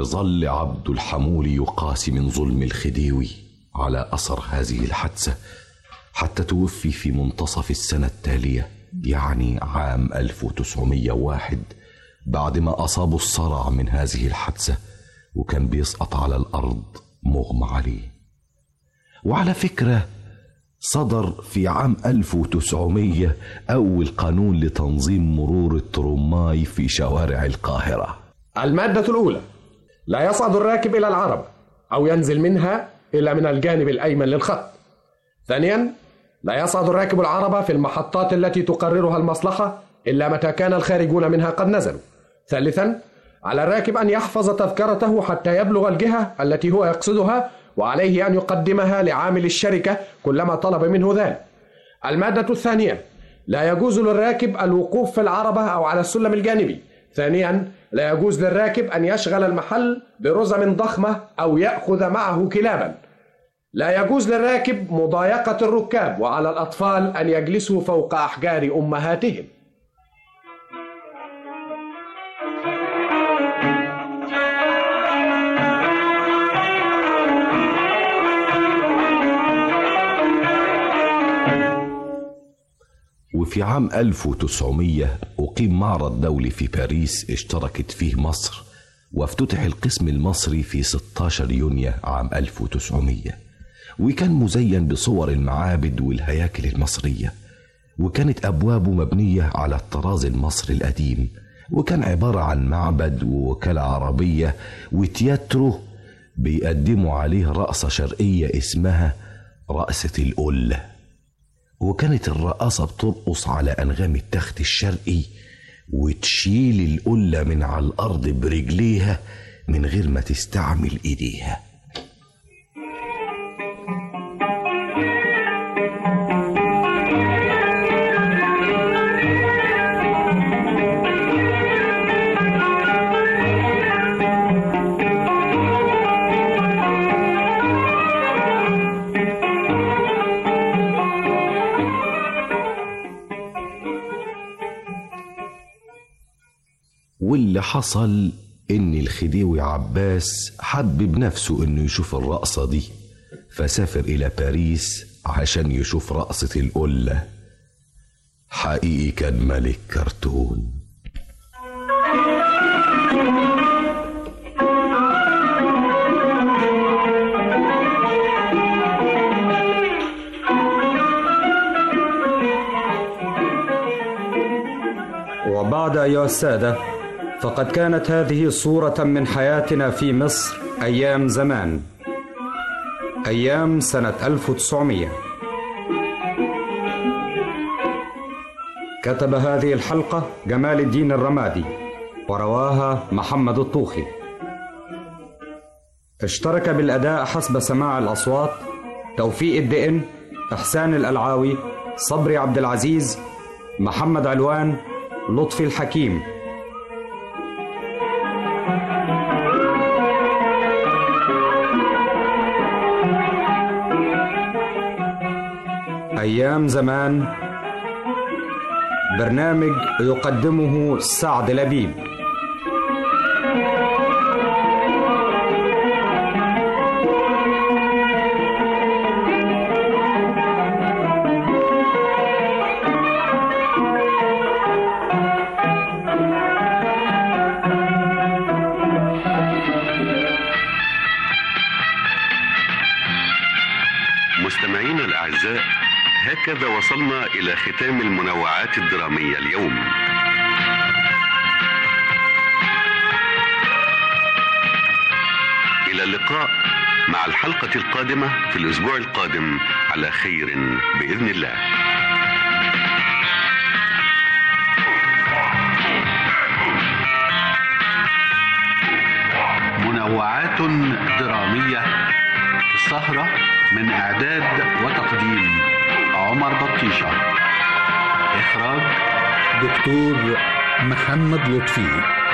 وظل عبد الحمول يقاسي من ظلم الخديوي على أثر هذه الحادثة حتى توفي في منتصف السنة التالية يعني عام 1901 بعد ما أصابه الصرع من هذه الحادثة وكان بيسقط على الأرض مغمى عليه وعلى فكرة صدر في عام 1900 أول قانون لتنظيم مرور الترماي في شوارع القاهرة المادة الأولى لا يصعد الراكب إلى العربة أو ينزل منها إلا من الجانب الأيمن للخط ثانيا لا يصعد الراكب العربة في المحطات التي تقررها المصلحة إلا متى كان الخارجون منها قد نزلوا ثالثا على الراكب أن يحفظ تذكرته حتى يبلغ الجهة التي هو يقصدها وعليه أن يقدمها لعامل الشركة كلما طلب منه ذلك المادة الثانية لا يجوز للراكب الوقوف في العربة أو على السلم الجانبي ثانيا لا يجوز للراكب أن يشغل المحل برزم ضخمة أو يأخذ معه كلابا لا يجوز للراكب مضايقة الركاب وعلى الأطفال أن يجلسوا فوق أحجار أمهاتهم وفي عام 1900 أقيم معرض دولي في باريس اشتركت فيه مصر وافتتح القسم المصري في 16 يونيو عام 1900 وكان مزين بصور المعابد والهياكل المصرية وكانت أبوابه مبنية على الطراز المصري القديم وكان عبارة عن معبد ووكالة عربية وتياترو بيقدموا عليه رقصة شرقية اسمها رقصة القلة وكانت الرقاصة بترقص على أنغام التخت الشرقي وتشيل القلة من على الأرض برجليها من غير ما تستعمل إيديها واللي حصل ان الخديوي عباس حب بنفسه انه يشوف الرقصة دي فسافر الى باريس عشان يشوف رقصة القلة حقيقي كان ملك كرتون وبعد أيها السادة فقد كانت هذه صورة من حياتنا في مصر أيام زمان أيام سنة 1900 كتب هذه الحلقة جمال الدين الرمادي ورواها محمد الطوخي اشترك بالأداء حسب سماع الأصوات توفيق الدئن إحسان الألعاوي صبري عبد العزيز محمد علوان لطفي الحكيم أيام زمان برنامج يقدمه سعد لبيب مستمعينا الأعزاء هكذا وصلنا إلى ختام المنوعات الدرامية اليوم إلى اللقاء مع الحلقة القادمة في الأسبوع القادم على خير بإذن الله منوعات درامية السهرة من إعداد وتقديم عمر بطيشة إخراج دكتور محمد لطفي